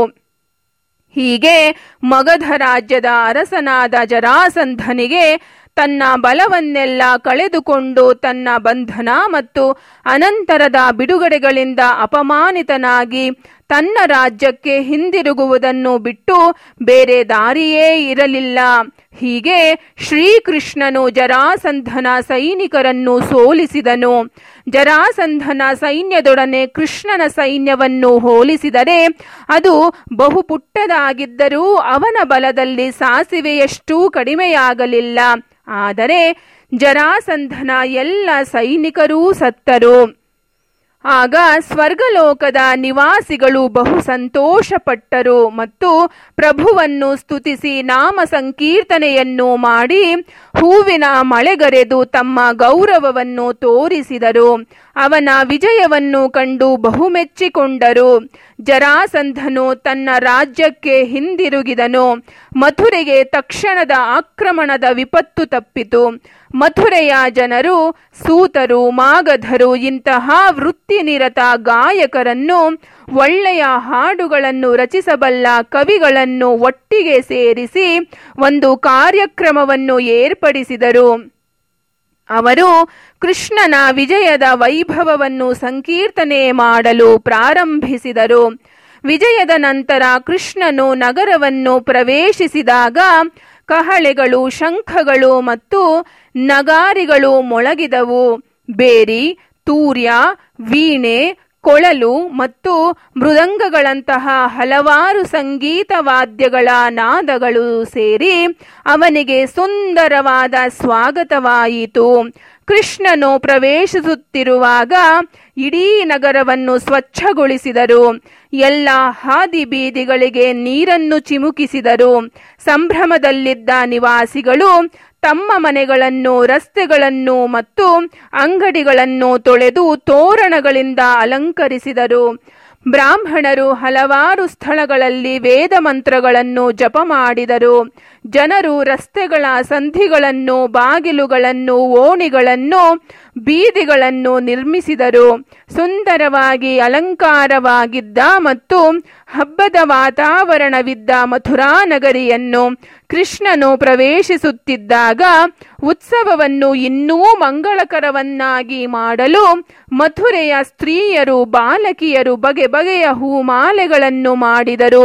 ಹೀಗೆ ಮಗಧ ರಾಜ್ಯದ ಅರಸನಾದ ಜರಾಸಂಧನಿಗೆ ತನ್ನ ಬಲವನ್ನೆಲ್ಲ ಕಳೆದುಕೊಂಡು ತನ್ನ ಬಂಧನ ಮತ್ತು ಅನಂತರದ ಬಿಡುಗಡೆಗಳಿಂದ ಅಪಮಾನಿತನಾಗಿ ತನ್ನ ರಾಜ್ಯಕ್ಕೆ ಹಿಂದಿರುಗುವುದನ್ನು ಬಿಟ್ಟು ಬೇರೆ ದಾರಿಯೇ ಇರಲಿಲ್ಲ ಹೀಗೆ ಶ್ರೀಕೃಷ್ಣನು ಜರಾಸಂಧನ ಸೈನಿಕರನ್ನು ಸೋಲಿಸಿದನು ಜರಾಸಂಧನ ಸೈನ್ಯದೊಡನೆ ಕೃಷ್ಣನ ಸೈನ್ಯವನ್ನು ಹೋಲಿಸಿದರೆ ಅದು ಬಹು ಪುಟ್ಟದಾಗಿದ್ದರೂ ಅವನ ಬಲದಲ್ಲಿ ಸಾಸಿವೆಯಷ್ಟೂ ಕಡಿಮೆಯಾಗಲಿಲ್ಲ ಆದರೆ ಜರಾಸಂಧನ ಎಲ್ಲ ಸೈನಿಕರೂ ಸತ್ತರು ಆಗ ಸ್ವರ್ಗಲೋಕದ ನಿವಾಸಿಗಳು ಬಹು ಸಂತೋಷಪಟ್ಟರು ಮತ್ತು ಪ್ರಭುವನ್ನು ಸ್ತುತಿಸಿ ನಾಮ ಸಂಕೀರ್ತನೆಯನ್ನು ಮಾಡಿ ಹೂವಿನ ಮಳೆಗರೆದು ತಮ್ಮ ಗೌರವವನ್ನು ತೋರಿಸಿದರು ಅವನ ವಿಜಯವನ್ನು ಕಂಡು ಬಹುಮೆಚ್ಚಿಕೊಂಡರು ಜರಾಸಂಧನು ತನ್ನ ರಾಜ್ಯಕ್ಕೆ ಹಿಂದಿರುಗಿದನು ಮಥುರೆಗೆ ತಕ್ಷಣದ ಆಕ್ರಮಣದ ವಿಪತ್ತು ತಪ್ಪಿತು ಮಥುರೆಯ ಜನರು ಸೂತರು ಮಾಗಧರು ಇಂತಹ ವೃತ್ತಿನಿರತ ಗಾಯಕರನ್ನು ಒಳ್ಳೆಯ ಹಾಡುಗಳನ್ನು ರಚಿಸಬಲ್ಲ ಕವಿಗಳನ್ನು ಒಟ್ಟಿಗೆ ಸೇರಿಸಿ ಒಂದು ಕಾರ್ಯಕ್ರಮವನ್ನು ಏರ್ಪಡಿಸಿದರು ಅವರು ಕೃಷ್ಣನ ವಿಜಯದ ವೈಭವವನ್ನು ಸಂಕೀರ್ತನೆ ಮಾಡಲು ಪ್ರಾರಂಭಿಸಿದರು ವಿಜಯದ ನಂತರ ಕೃಷ್ಣನು ನಗರವನ್ನು ಪ್ರವೇಶಿಸಿದಾಗ ಕಹಳೆಗಳು ಶಂಖಗಳು ಮತ್ತು ನಗಾರಿಗಳು ಮೊಳಗಿದವು ಬೇರಿ ತೂರ್ಯ ವೀಣೆ ಕೊಳಲು ಮತ್ತು ಮೃದಂಗಗಳಂತಹ ಹಲವಾರು ಸಂಗೀತ ವಾದ್ಯಗಳ ನಾದಗಳು ಸೇರಿ ಅವನಿಗೆ ಸುಂದರವಾದ ಸ್ವಾಗತವಾಯಿತು ಕೃಷ್ಣನು ಪ್ರವೇಶಿಸುತ್ತಿರುವಾಗ ಇಡೀ ನಗರವನ್ನು ಸ್ವಚ್ಛಗೊಳಿಸಿದರು ಎಲ್ಲ ಹಾದಿ ಬೀದಿಗಳಿಗೆ ನೀರನ್ನು ಚಿಮುಕಿಸಿದರು ಸಂಭ್ರಮದಲ್ಲಿದ್ದ ನಿವಾಸಿಗಳು ತಮ್ಮ ಮನೆಗಳನ್ನು ರಸ್ತೆಗಳನ್ನು ಮತ್ತು ಅಂಗಡಿಗಳನ್ನು ತೊಳೆದು ತೋರಣಗಳಿಂದ ಅಲಂಕರಿಸಿದರು ಬ್ರಾಹ್ಮಣರು ಹಲವಾರು ಸ್ಥಳಗಳಲ್ಲಿ ವೇದ ಮಂತ್ರಗಳನ್ನು ಜಪ ಮಾಡಿದರು ಜನರು ರಸ್ತೆಗಳ ಸಂಧಿಗಳನ್ನು ಬಾಗಿಲುಗಳನ್ನು ಓಣಿಗಳನ್ನು ಬೀದಿಗಳನ್ನು ನಿರ್ಮಿಸಿದರು ಸುಂದರವಾಗಿ ಅಲಂಕಾರವಾಗಿದ್ದ ಮತ್ತು ಹಬ್ಬದ ವಾತಾವರಣವಿದ್ದ ಮಥುರಾ ನಗರಿಯನ್ನು ಕೃಷ್ಣನು ಪ್ರವೇಶಿಸುತ್ತಿದ್ದಾಗ ಉತ್ಸವವನ್ನು ಇನ್ನೂ ಮಂಗಳಕರವನ್ನಾಗಿ ಮಾಡಲು ಮಥುರೆಯ ಸ್ತ್ರೀಯರು ಬಾಲಕಿಯರು ಬಗೆ ಬಗೆಯ ಹೂಮಾಲೆಗಳನ್ನು ಮಾಡಿದರು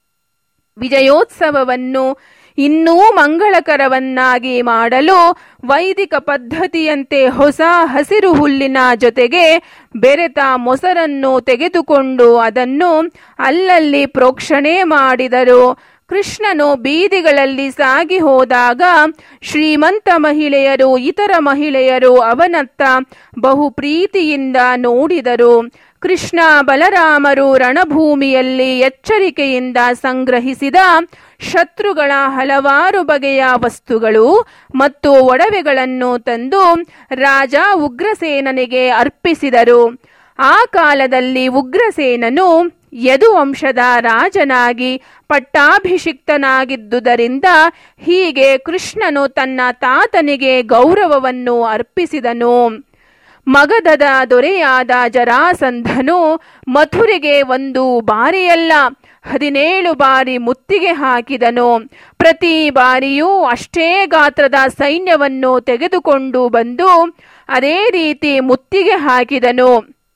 ವಿಜಯೋತ್ಸವವನ್ನು ಇನ್ನೂ ಮಂಗಳಕರವನ್ನಾಗಿ ಮಾಡಲು ವೈದಿಕ ಪದ್ಧತಿಯಂತೆ ಹೊಸ ಹಸಿರು ಹುಲ್ಲಿನ ಜೊತೆಗೆ ಬೆರೆತ ಮೊಸರನ್ನು ತೆಗೆದುಕೊಂಡು ಅದನ್ನು ಅಲ್ಲಲ್ಲಿ ಪ್ರೋಕ್ಷಣೆ ಮಾಡಿದರು ಕೃಷ್ಣನು ಬೀದಿಗಳಲ್ಲಿ ಸಾಗಿ ಹೋದಾಗ ಶ್ರೀಮಂತ ಮಹಿಳೆಯರು ಇತರ ಮಹಿಳೆಯರು ಅವನತ್ತ ಬಹು ಪ್ರೀತಿಯಿಂದ ನೋಡಿದರು ಕೃಷ್ಣ ಬಲರಾಮರು ರಣಭೂಮಿಯಲ್ಲಿ ಎಚ್ಚರಿಕೆಯಿಂದ ಸಂಗ್ರಹಿಸಿದ ಶತ್ರುಗಳ ಹಲವಾರು ಬಗೆಯ ವಸ್ತುಗಳು ಮತ್ತು ಒಡವೆಗಳನ್ನು ತಂದು ರಾಜ ಉಗ್ರಸೇನನಿಗೆ ಅರ್ಪಿಸಿದರು ಆ ಕಾಲದಲ್ಲಿ ಉಗ್ರಸೇನನು ಯದುವಂಶದ ರಾಜನಾಗಿ ಪಟ್ಟಾಭಿಷಿಕ್ತನಾಗಿದ್ದುದರಿಂದ ಹೀಗೆ ಕೃಷ್ಣನು ತನ್ನ ತಾತನಿಗೆ ಗೌರವವನ್ನು ಅರ್ಪಿಸಿದನು ಮಗಧದ ದೊರೆಯಾದ ಜರಾಸಂಧನು ಮಥುರೆಗೆ ಒಂದು ಬಾರಿಯಲ್ಲ ಹದಿನೇಳು ಬಾರಿ ಮುತ್ತಿಗೆ ಹಾಕಿದನು ಪ್ರತಿ ಬಾರಿಯೂ ಅಷ್ಟೇ ಗಾತ್ರದ ಸೈನ್ಯವನ್ನು ತೆಗೆದುಕೊಂಡು ಬಂದು ಅದೇ ರೀತಿ ಮುತ್ತಿಗೆ ಹಾಕಿದನು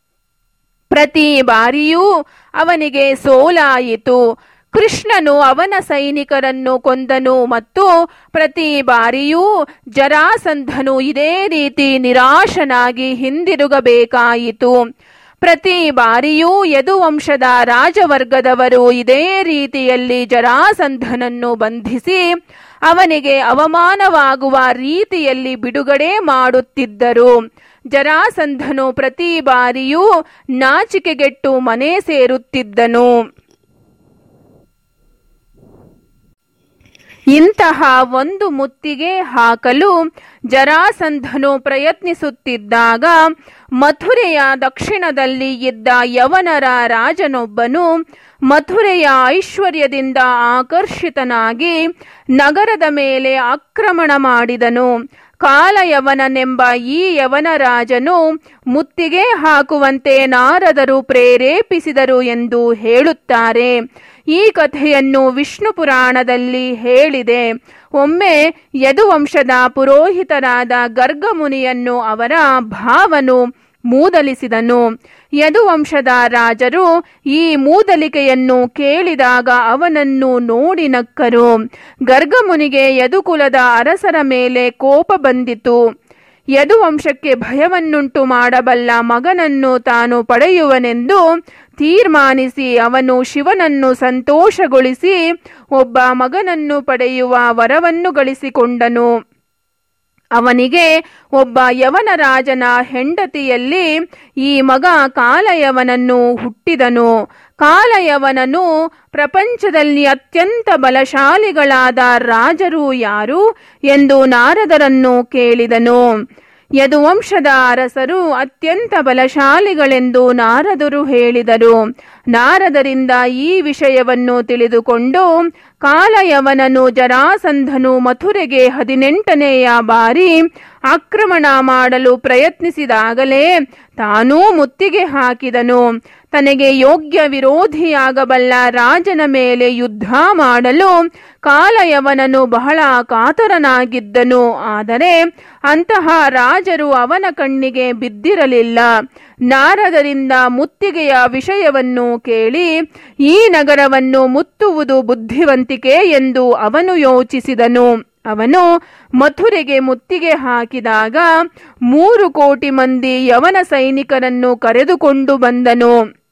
ಪ್ರತಿ ಬಾರಿಯೂ ಅವನಿಗೆ ಸೋಲಾಯಿತು ಕೃಷ್ಣನು ಅವನ ಸೈನಿಕರನ್ನು ಕೊಂದನು ಮತ್ತು ಪ್ರತಿ ಬಾರಿಯೂ ಜರಾಸಂಧನು ಇದೇ ರೀತಿ ನಿರಾಶನಾಗಿ ಹಿಂದಿರುಗಬೇಕಾಯಿತು ಪ್ರತಿ ಬಾರಿಯೂ ಯದುವಂಶದ ರಾಜವರ್ಗದವರು ಇದೇ ರೀತಿಯಲ್ಲಿ ಜರಾಸಂಧನನ್ನು ಬಂಧಿಸಿ ಅವನಿಗೆ ಅವಮಾನವಾಗುವ ರೀತಿಯಲ್ಲಿ ಬಿಡುಗಡೆ ಮಾಡುತ್ತಿದ್ದರು ಜರಾಸಂಧನು ಪ್ರತಿ ಬಾರಿಯೂ ನಾಚಿಕೆಗೆಟ್ಟು ಮನೆ ಸೇರುತ್ತಿದ್ದನು ಇಂತಹ ಒಂದು ಮುತ್ತಿಗೆ ಹಾಕಲು ಜರಾಸಂಧನು ಪ್ರಯತ್ನಿಸುತ್ತಿದ್ದಾಗ ಮಥುರೆಯ ದಕ್ಷಿಣದಲ್ಲಿ ಇದ್ದ ಯವನರ ರಾಜನೊಬ್ಬನು ಮಥುರೆಯ ಐಶ್ವರ್ಯದಿಂದ ಆಕರ್ಷಿತನಾಗಿ ನಗರದ ಮೇಲೆ ಆಕ್ರಮಣ ಮಾಡಿದನು ಕಾಲಯವನನೆಂಬ ಈ ಯವನ ರಾಜನು ಮುತ್ತಿಗೆ ಹಾಕುವಂತೆ ನಾರದರು ಪ್ರೇರೇಪಿಸಿದರು ಎಂದು ಹೇಳುತ್ತಾರೆ ಈ ಕಥೆಯನ್ನು ವಿಷ್ಣು ಪುರಾಣದಲ್ಲಿ ಹೇಳಿದೆ ಒಮ್ಮೆ ಯದುವಂಶದ ಪುರೋಹಿತರಾದ ಗರ್ಗಮುನಿಯನ್ನು ಅವರ ಭಾವನು ಮೂದಲಿಸಿದನು ಯದುವಂಶದ ರಾಜರು ಈ ಮೂದಲಿಕೆಯನ್ನು ಕೇಳಿದಾಗ ಅವನನ್ನು ನೋಡಿ ನಕ್ಕರು ಗರ್ಗಮುನಿಗೆ ಯದುಕುಲದ ಅರಸರ ಮೇಲೆ ಕೋಪ ಬಂದಿತು ಯದುವಂಶಕ್ಕೆ ಭಯವನ್ನುಂಟು ಮಾಡಬಲ್ಲ ಮಗನನ್ನು ತಾನು ಪಡೆಯುವನೆಂದು ತೀರ್ಮಾನಿಸಿ ಅವನು ಶಿವನನ್ನು ಸಂತೋಷಗೊಳಿಸಿ ಒಬ್ಬ ಮಗನನ್ನು ಪಡೆಯುವ ವರವನ್ನು ಗಳಿಸಿಕೊಂಡನು ಅವನಿಗೆ ಒಬ್ಬ ಯವನ ರಾಜನ ಹೆಂಡತಿಯಲ್ಲಿ ಈ ಮಗ ಕಾಲಯವನನ್ನು ಹುಟ್ಟಿದನು ಕಾಲಯವನನು ಪ್ರಪಂಚದಲ್ಲಿ ಅತ್ಯಂತ ಬಲಶಾಲಿಗಳಾದ ರಾಜರು ಯಾರು ಎಂದು ನಾರದರನ್ನು ಕೇಳಿದನು ಯದುವಂಶದ ಅರಸರು ಅತ್ಯಂತ ಬಲಶಾಲಿಗಳೆಂದು ನಾರದರು ಹೇಳಿದರು ನಾರದರಿಂದ ಈ ವಿಷಯವನ್ನು ತಿಳಿದುಕೊಂಡು ಕಾಲಯವನನು ಜರಾಸಂಧನು ಮಥುರೆಗೆ ಹದಿನೆಂಟನೆಯ ಬಾರಿ ಆಕ್ರಮಣ ಮಾಡಲು ಪ್ರಯತ್ನಿಸಿದಾಗಲೇ ತಾನೂ ಮುತ್ತಿಗೆ ಹಾಕಿದನು ತನಗೆ ಯೋಗ್ಯ ವಿರೋಧಿಯಾಗಬಲ್ಲ ರಾಜನ ಮೇಲೆ ಯುದ್ಧ ಮಾಡಲು ಕಾಲಯವನನು ಬಹಳ ಕಾತರನಾಗಿದ್ದನು ಆದರೆ ಅಂತಹ ರಾಜರು ಅವನ ಕಣ್ಣಿಗೆ ಬಿದ್ದಿರಲಿಲ್ಲ ನಾರದರಿಂದ ಮುತ್ತಿಗೆಯ ವಿಷಯವನ್ನು ಕೇಳಿ ಈ ನಗರವನ್ನು ಮುತ್ತುವುದು ಬುದ್ಧಿವಂತಿಕೆ ಎಂದು ಅವನು ಯೋಚಿಸಿದನು ಅವನು ಮಥುರೆಗೆ ಮುತ್ತಿಗೆ ಹಾಕಿದಾಗ ಮೂರು ಕೋಟಿ ಮಂದಿ ಯವನ ಸೈನಿಕರನ್ನು ಕರೆದುಕೊಂಡು ಬಂದನು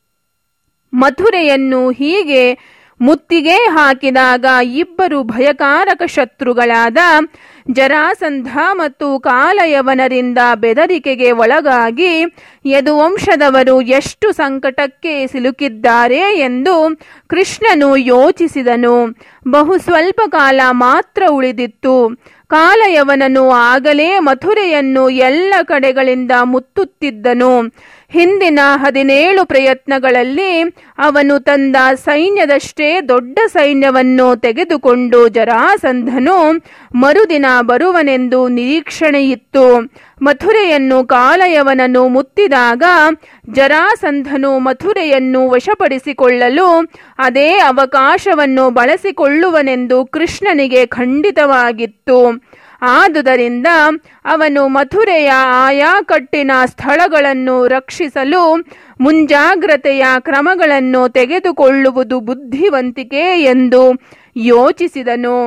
ಮಥುರೆಯನ್ನು ಹೀಗೆ ಮುತ್ತಿಗೆ ಹಾಕಿದಾಗ ಇಬ್ಬರು ಭಯಕಾರಕ ಶತ್ರುಗಳಾದ ಜರಾಸಂಧ ಮತ್ತು ಕಾಲಯವನರಿಂದ ಬೆದರಿಕೆಗೆ ಒಳಗಾಗಿ ಯದುವಂಶದವರು ಎಷ್ಟು ಸಂಕಟಕ್ಕೆ ಸಿಲುಕಿದ್ದಾರೆ ಎಂದು ಕೃಷ್ಣನು ಯೋಚಿಸಿದನು ಬಹು ಸ್ವಲ್ಪ ಕಾಲ ಮಾತ್ರ ಉಳಿದಿತ್ತು ಕಾಲಯವನನು ಆಗಲೇ ಮಥುರೆಯನ್ನು ಎಲ್ಲ ಕಡೆಗಳಿಂದ ಮುತ್ತುತ್ತಿದ್ದನು ಹಿಂದಿನ ಹದಿನೇಳು ಪ್ರಯತ್ನಗಳಲ್ಲಿ ಅವನು ತಂದ ಸೈನ್ಯದಷ್ಟೇ ದೊಡ್ಡ ಸೈನ್ಯವನ್ನು ತೆಗೆದುಕೊಂಡು ಜರಾಸಂಧನು ಮರುದಿನ ಬರುವನೆಂದು ನಿರೀಕ್ಷಣೆಯಿತ್ತು ಮಥುರೆಯನ್ನು ಕಾಲಯವನನ್ನು ಮುತ್ತಿದಾಗ ಜರಾಸಂಧನು ಮಥುರೆಯನ್ನು ವಶಪಡಿಸಿಕೊಳ್ಳಲು ಅದೇ ಅವಕಾಶವನ್ನು ಬಳಸಿಕೊಳ್ಳುವನೆಂದು ಕೃಷ್ಣನಿಗೆ ಖಂಡಿತವಾಗಿತ್ತು ಆದುದರಿಂದ ಅವನು ಮಥುರೆಯ ಆಯಾ ಕಟ್ಟಿನ ಸ್ಥಳಗಳನ್ನು ರಕ್ಷಿಸಲು ಮುಂಜಾಗ್ರತೆಯ ಕ್ರಮಗಳನ್ನು ತೆಗೆದುಕೊಳ್ಳುವುದು ಬುದ್ಧಿವಂತಿಕೆ ಎಂದು ಯೋಚಿಸಿದನು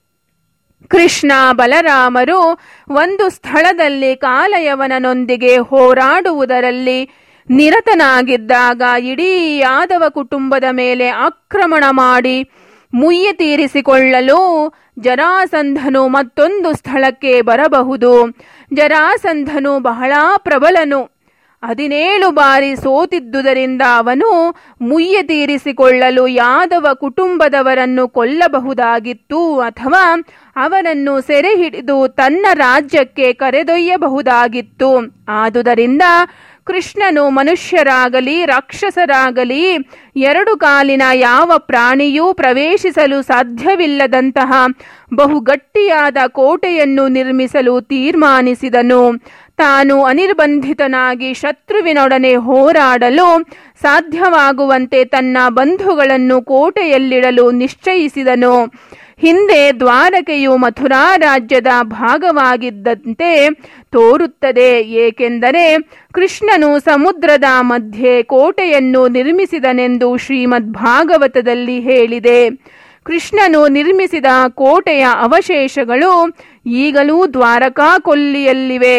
ಕೃಷ್ಣ ಬಲರಾಮರು ಒಂದು ಸ್ಥಳದಲ್ಲಿ ಕಾಲಯವನನೊಂದಿಗೆ ಹೋರಾಡುವುದರಲ್ಲಿ ನಿರತನಾಗಿದ್ದಾಗ ಇಡೀ ಯಾದವ ಕುಟುಂಬದ ಮೇಲೆ ಆಕ್ರಮಣ ಮಾಡಿ ಮುಯ್ಯಿ ತೀರಿಸಿಕೊಳ್ಳಲು ಜರಾಸಂಧನು ಮತ್ತೊಂದು ಸ್ಥಳಕ್ಕೆ ಬರಬಹುದು ಜರಾಸಂಧನು ಬಹಳ ಪ್ರಬಲನು ಹದಿನೇಳು ಬಾರಿ ಸೋತಿದ್ದುದರಿಂದ ಅವನು ಮುಯ್ಯ ತೀರಿಸಿಕೊಳ್ಳಲು ಯಾದವ ಕುಟುಂಬದವರನ್ನು ಕೊಲ್ಲಬಹುದಾಗಿತ್ತು ಅಥವಾ ಅವರನ್ನು ಸೆರೆ ಹಿಡಿದು ತನ್ನ ರಾಜ್ಯಕ್ಕೆ ಕರೆದೊಯ್ಯಬಹುದಾಗಿತ್ತು ಆದುದರಿಂದ ಕೃಷ್ಣನು ಮನುಷ್ಯರಾಗಲಿ ರಾಕ್ಷಸರಾಗಲಿ ಎರಡು ಕಾಲಿನ ಯಾವ ಪ್ರಾಣಿಯೂ ಪ್ರವೇಶಿಸಲು ಸಾಧ್ಯವಿಲ್ಲದಂತಹ ಬಹುಗಟ್ಟಿಯಾದ ಕೋಟೆಯನ್ನು ನಿರ್ಮಿಸಲು ತೀರ್ಮಾನಿಸಿದನು ತಾನು ಅನಿರ್ಬಂಧಿತನಾಗಿ ಶತ್ರುವಿನೊಡನೆ ಹೋರಾಡಲು ಸಾಧ್ಯವಾಗುವಂತೆ ತನ್ನ ಬಂಧುಗಳನ್ನು ಕೋಟೆಯಲ್ಲಿಡಲು ನಿಶ್ಚಯಿಸಿದನು ಹಿಂದೆ ದ್ವಾರಕೆಯು ಮಥುರಾ ರಾಜ್ಯದ ಭಾಗವಾಗಿದ್ದಂತೆ ತೋರುತ್ತದೆ ಏಕೆಂದರೆ ಕೃಷ್ಣನು ಸಮುದ್ರದ ಮಧ್ಯೆ ಕೋಟೆಯನ್ನು ನಿರ್ಮಿಸಿದನೆಂದು ಶ್ರೀಮದ್ ಭಾಗವತದಲ್ಲಿ ಹೇಳಿದೆ ಕೃಷ್ಣನು ನಿರ್ಮಿಸಿದ ಕೋಟೆಯ ಅವಶೇಷಗಳು ಈಗಲೂ ದ್ವಾರಕಾ ಕೊಲ್ಲಿಯಲ್ಲಿವೆ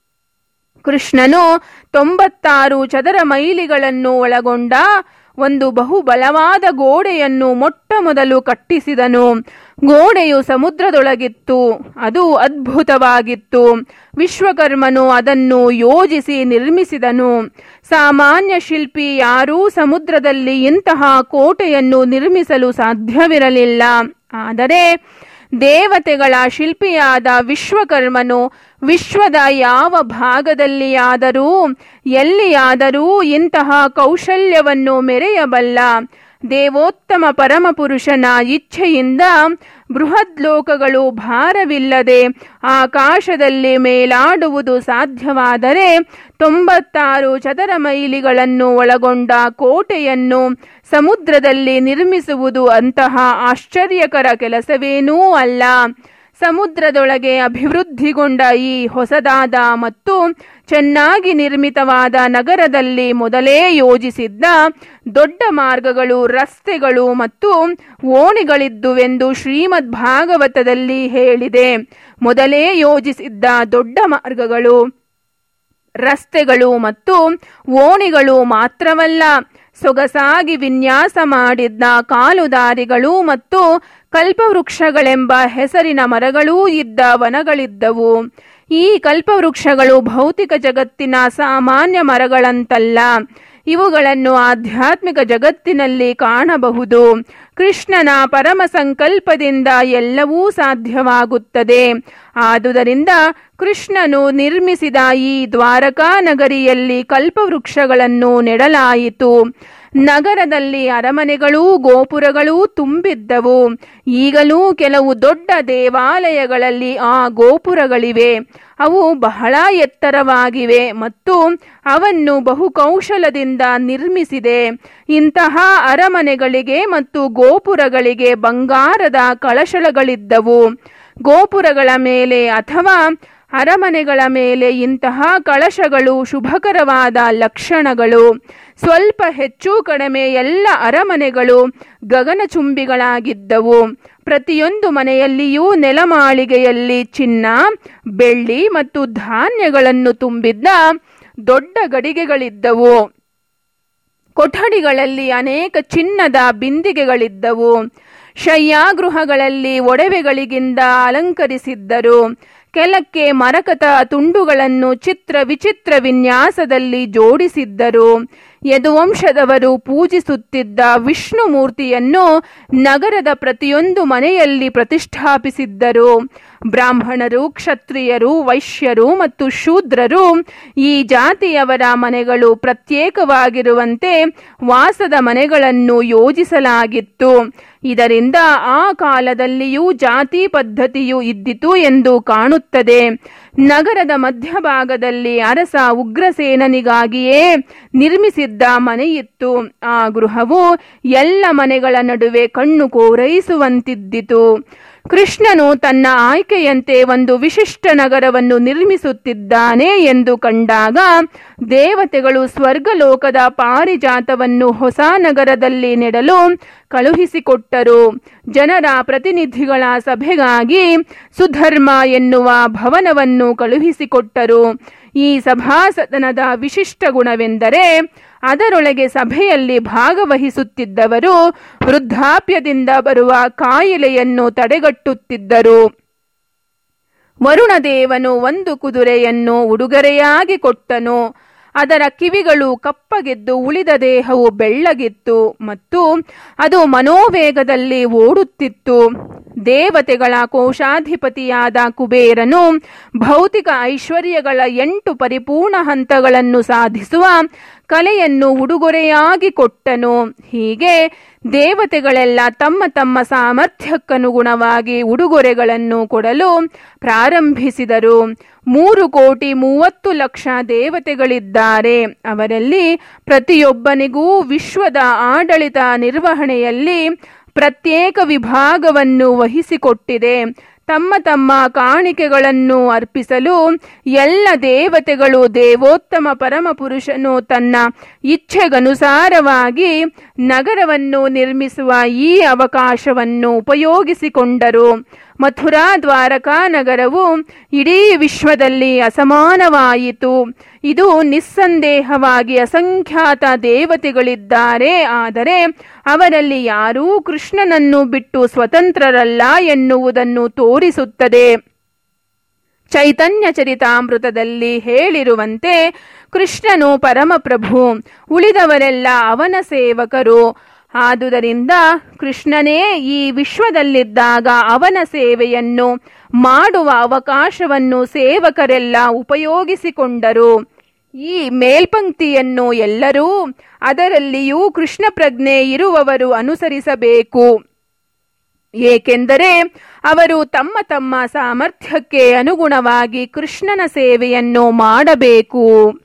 ಕೃಷ್ಣನು ತೊಂಬತ್ತಾರು ಚದರ ಮೈಲಿಗಳನ್ನು ಒಳಗೊಂಡ ಒಂದು ಬಹುಬಲವಾದ ಗೋಡೆಯನ್ನು ಮೊಟ್ಟ ಮೊದಲು ಕಟ್ಟಿಸಿದನು ಗೋಡೆಯು ಸಮುದ್ರದೊಳಗಿತ್ತು ಅದು ಅದ್ಭುತವಾಗಿತ್ತು ವಿಶ್ವಕರ್ಮನು ಅದನ್ನು ಯೋಜಿಸಿ ನಿರ್ಮಿಸಿದನು ಸಾಮಾನ್ಯ ಶಿಲ್ಪಿ ಯಾರೂ ಸಮುದ್ರದಲ್ಲಿ ಇಂತಹ ಕೋಟೆಯನ್ನು ನಿರ್ಮಿಸಲು ಸಾಧ್ಯವಿರಲಿಲ್ಲ ಆದರೆ ದೇವತೆಗಳ ಶಿಲ್ಪಿಯಾದ ವಿಶ್ವಕರ್ಮನು ವಿಶ್ವದ ಯಾವ ಭಾಗದಲ್ಲಿಯಾದರೂ ಎಲ್ಲಿಯಾದರೂ ಇಂತಹ ಕೌಶಲ್ಯವನ್ನು ಮೆರೆಯಬಲ್ಲ ದೇವೋತ್ತಮ ಪರಮಪುರುಷನ ಇಚ್ಛೆಯಿಂದ ಬೃಹದ್ ಲೋಕಗಳು ಭಾರವಿಲ್ಲದೆ ಆಕಾಶದಲ್ಲಿ ಮೇಲಾಡುವುದು ಸಾಧ್ಯವಾದರೆ ತೊಂಬತ್ತಾರು ಚದರ ಮೈಲಿಗಳನ್ನು ಒಳಗೊಂಡ ಕೋಟೆಯನ್ನು ಸಮುದ್ರದಲ್ಲಿ ನಿರ್ಮಿಸುವುದು ಅಂತಹ ಆಶ್ಚರ್ಯಕರ ಕೆಲಸವೇನೂ ಅಲ್ಲ ಸಮುದ್ರದೊಳಗೆ ಅಭಿವೃದ್ಧಿಗೊಂಡ ಈ ಹೊಸದಾದ ಮತ್ತು ಚೆನ್ನಾಗಿ ನಿರ್ಮಿತವಾದ ನಗರದಲ್ಲಿ ಮೊದಲೇ ಯೋಜಿಸಿದ್ದ ದೊಡ್ಡ ಮಾರ್ಗಗಳು ರಸ್ತೆಗಳು ಮತ್ತು ಓಣಿಗಳಿದ್ದುವೆಂದು ಶ್ರೀಮದ್ ಭಾಗವತದಲ್ಲಿ ಹೇಳಿದೆ ಮೊದಲೇ ಯೋಜಿಸಿದ್ದ ದೊಡ್ಡ ಮಾರ್ಗಗಳು ರಸ್ತೆಗಳು ಮತ್ತು ಓಣಿಗಳು ಮಾತ್ರವಲ್ಲ ಸೊಗಸಾಗಿ ವಿನ್ಯಾಸ ಮಾಡಿದ್ದ ಕಾಲುದಾರಿಗಳು ಮತ್ತು ಕಲ್ಪವೃಕ್ಷಗಳೆಂಬ ಹೆಸರಿನ ಮರಗಳೂ ಇದ್ದ ವನಗಳಿದ್ದವು ಈ ಕಲ್ಪವೃಕ್ಷಗಳು ಭೌತಿಕ ಜಗತ್ತಿನ ಸಾಮಾನ್ಯ ಮರಗಳಂತಲ್ಲ ಇವುಗಳನ್ನು ಆಧ್ಯಾತ್ಮಿಕ ಜಗತ್ತಿನಲ್ಲಿ ಕಾಣಬಹುದು ಕೃಷ್ಣನ ಪರಮ ಸಂಕಲ್ಪದಿಂದ ಎಲ್ಲವೂ ಸಾಧ್ಯವಾಗುತ್ತದೆ ಆದುದರಿಂದ ಕೃಷ್ಣನು ನಿರ್ಮಿಸಿದ ಈ ದ್ವಾರಕಾ ನಗರಿಯಲ್ಲಿ ಕಲ್ಪವೃಕ್ಷಗಳನ್ನು ನೆಡಲಾಯಿತು ನಗರದಲ್ಲಿ ಅರಮನೆಗಳೂ ಗೋಪುರಗಳೂ ತುಂಬಿದ್ದವು ಈಗಲೂ ಕೆಲವು ದೊಡ್ಡ ದೇವಾಲಯಗಳಲ್ಲಿ ಆ ಗೋಪುರಗಳಿವೆ ಅವು ಬಹಳ ಎತ್ತರವಾಗಿವೆ ಮತ್ತು ಅವನ್ನು ಬಹುಕೌಶಲದಿಂದ ನಿರ್ಮಿಸಿದೆ ಇಂತಹ ಅರಮನೆಗಳಿಗೆ ಮತ್ತು ಗೋಪುರಗಳಿಗೆ ಬಂಗಾರದ ಕಳಶಗಳಿದ್ದವು ಗೋಪುರಗಳ ಮೇಲೆ ಅಥವಾ ಅರಮನೆಗಳ ಮೇಲೆ ಇಂತಹ ಕಳಶಗಳು ಶುಭಕರವಾದ ಲಕ್ಷಣಗಳು ಸ್ವಲ್ಪ ಹೆಚ್ಚು ಕಡಿಮೆ ಎಲ್ಲ ಅರಮನೆಗಳು ಗಗನಚುಂಬಿಗಳಾಗಿದ್ದವು ಪ್ರತಿಯೊಂದು ಮನೆಯಲ್ಲಿಯೂ ನೆಲಮಾಳಿಗೆಯಲ್ಲಿ ಚಿನ್ನ ಬೆಳ್ಳಿ ಮತ್ತು ಧಾನ್ಯಗಳನ್ನು ತುಂಬಿದ್ದ ದೊಡ್ಡ ಗಡಿಗೆಗಳಿದ್ದವು ಕೊಠಡಿಗಳಲ್ಲಿ ಅನೇಕ ಚಿನ್ನದ ಬಿಂದಿಗೆಗಳಿದ್ದವು ಶಯ್ಯಾಗೃಹಗಳಲ್ಲಿ ಒಡವೆಗಳಿಗಿಂದ ಅಲಂಕರಿಸಿದ್ದರು ಕೆಲಕ್ಕೆ ಮರಕತ ತುಂಡುಗಳನ್ನು ಚಿತ್ರ ವಿಚಿತ್ರ ವಿನ್ಯಾಸದಲ್ಲಿ ಜೋಡಿಸಿದ್ದರು ಯದುವಂಶದವರು ಪೂಜಿಸುತ್ತಿದ್ದ ವಿಷ್ಣು ಮೂರ್ತಿಯನ್ನು ನಗರದ ಪ್ರತಿಯೊಂದು ಮನೆಯಲ್ಲಿ ಪ್ರತಿಷ್ಠಾಪಿಸಿದ್ದರು ಬ್ರಾಹ್ಮಣರು ಕ್ಷತ್ರಿಯರು ವೈಶ್ಯರು ಮತ್ತು ಶೂದ್ರರು ಈ ಜಾತಿಯವರ ಮನೆಗಳು ಪ್ರತ್ಯೇಕವಾಗಿರುವಂತೆ ವಾಸದ ಮನೆಗಳನ್ನು ಯೋಜಿಸಲಾಗಿತ್ತು ಇದರಿಂದ ಆ ಕಾಲದಲ್ಲಿಯೂ ಜಾತಿ ಪದ್ಧತಿಯು ಇದ್ದಿತು ಎಂದು ಕಾಣುತ್ತದೆ ನಗರದ ಮಧ್ಯಭಾಗದಲ್ಲಿ ಅರಸ ಉಗ್ರಸೇನನಿಗಾಗಿಯೇ ನಿರ್ಮಿಸಿದ್ದ ಮನೆಯಿತ್ತು ಆ ಗೃಹವು ಎಲ್ಲ ಮನೆಗಳ ನಡುವೆ ಕಣ್ಣು ಕೋರೈಸುವಂತಿದ್ದಿತು ಕೃಷ್ಣನು ತನ್ನ ಆಯ್ಕೆಯಂತೆ ಒಂದು ವಿಶಿಷ್ಟ ನಗರವನ್ನು ನಿರ್ಮಿಸುತ್ತಿದ್ದಾನೆ ಎಂದು ಕಂಡಾಗ ದೇವತೆಗಳು ಸ್ವರ್ಗಲೋಕದ ಪಾರಿಜಾತವನ್ನು ಹೊಸ ನಗರದಲ್ಲಿ ನೆಡಲು ಕಳುಹಿಸಿಕೊಟ್ಟರು ಜನರ ಪ್ರತಿನಿಧಿಗಳ ಸಭೆಗಾಗಿ ಸುಧರ್ಮ ಎನ್ನುವ ಭವನವನ್ನು ಕಳುಹಿಸಿಕೊಟ್ಟರು ಈ ಸಭಾಸದನದ ವಿಶಿಷ್ಟ ಗುಣವೆಂದರೆ ಅದರೊಳಗೆ ಸಭೆಯಲ್ಲಿ ಭಾಗವಹಿಸುತ್ತಿದ್ದವರು ವೃದ್ಧಾಪ್ಯದಿಂದ ಬರುವ ಕಾಯಿಲೆಯನ್ನು ತಡೆಗಟ್ಟುತ್ತಿದ್ದರು ವರುಣದೇವನು ಒಂದು ಕುದುರೆಯನ್ನು ಉಡುಗೊರೆಯಾಗಿ ಕೊಟ್ಟನು ಅದರ ಕಿವಿಗಳು ಕಪ್ಪಗೆದ್ದು ಉಳಿದ ದೇಹವು ಬೆಳ್ಳಗಿತ್ತು ಮತ್ತು ಅದು ಮನೋವೇಗದಲ್ಲಿ ಓಡುತ್ತಿತ್ತು ದೇವತೆಗಳ ಕೋಶಾಧಿಪತಿಯಾದ ಕುಬೇರನು ಭೌತಿಕ ಐಶ್ವರ್ಯಗಳ ಎಂಟು ಪರಿಪೂರ್ಣ ಹಂತಗಳನ್ನು ಸಾಧಿಸುವ ಕಲೆಯನ್ನು ಉಡುಗೊರೆಯಾಗಿ ಕೊಟ್ಟನು ಹೀಗೆ ದೇವತೆಗಳೆಲ್ಲ ತಮ್ಮ ತಮ್ಮ ಸಾಮರ್ಥ್ಯಕ್ಕನುಗುಣವಾಗಿ ಉಡುಗೊರೆಗಳನ್ನು ಕೊಡಲು ಪ್ರಾರಂಭಿಸಿದರು ಮೂರು ಕೋಟಿ ಮೂವತ್ತು ಲಕ್ಷ ದೇವತೆಗಳಿದ್ದಾರೆ ಅವರಲ್ಲಿ ಪ್ರತಿಯೊಬ್ಬನಿಗೂ ವಿಶ್ವದ ಆಡಳಿತ ನಿರ್ವಹಣೆಯಲ್ಲಿ ಪ್ರತ್ಯೇಕ ವಿಭಾಗವನ್ನು ವಹಿಸಿಕೊಟ್ಟಿದೆ ತಮ್ಮ ತಮ್ಮ ಕಾಣಿಕೆಗಳನ್ನು ಅರ್ಪಿಸಲು ಎಲ್ಲ ದೇವತೆಗಳು ದೇವೋತ್ತಮ ಪರಮಪುರುಷನು ತನ್ನ ಇಚ್ಛೆಗನುಸಾರವಾಗಿ ನಗರವನ್ನು ನಿರ್ಮಿಸುವ ಈ ಅವಕಾಶವನ್ನು ಉಪಯೋಗಿಸಿಕೊಂಡರು ಮಥುರಾ ದ್ವಾರಕಾ ನಗರವು ಇಡೀ ವಿಶ್ವದಲ್ಲಿ ಅಸಮಾನವಾಯಿತು ಇದು ನಿಸ್ಸಂದೇಹವಾಗಿ ಅಸಂಖ್ಯಾತ ದೇವತೆಗಳಿದ್ದಾರೆ ಆದರೆ ಅವರಲ್ಲಿ ಯಾರೂ ಕೃಷ್ಣನನ್ನು ಬಿಟ್ಟು ಸ್ವತಂತ್ರರಲ್ಲ ಎನ್ನುವುದನ್ನು ತೋರಿಸುತ್ತದೆ ಚೈತನ್ಯ ಚರಿತಾಮೃತದಲ್ಲಿ ಹೇಳಿರುವಂತೆ ಕೃಷ್ಣನು ಪರಮಪ್ರಭು ಉಳಿದವರೆಲ್ಲ ಅವನ ಸೇವಕರು ಆದುದರಿಂದ ಕೃಷ್ಣನೇ ಈ ವಿಶ್ವದಲ್ಲಿದ್ದಾಗ ಅವನ ಸೇವೆಯನ್ನು ಮಾಡುವ ಅವಕಾಶವನ್ನು ಸೇವಕರೆಲ್ಲ ಉಪಯೋಗಿಸಿಕೊಂಡರು ಈ ಮೇಲ್ಪಂಕ್ತಿಯನ್ನು ಎಲ್ಲರೂ ಅದರಲ್ಲಿಯೂ ಕೃಷ್ಣ ಪ್ರಜ್ಞೆ ಇರುವವರು ಅನುಸರಿಸಬೇಕು ಏಕೆಂದರೆ ಅವರು ತಮ್ಮ ತಮ್ಮ ಸಾಮರ್ಥ್ಯಕ್ಕೆ ಅನುಗುಣವಾಗಿ ಕೃಷ್ಣನ ಸೇವೆಯನ್ನು ಮಾಡಬೇಕು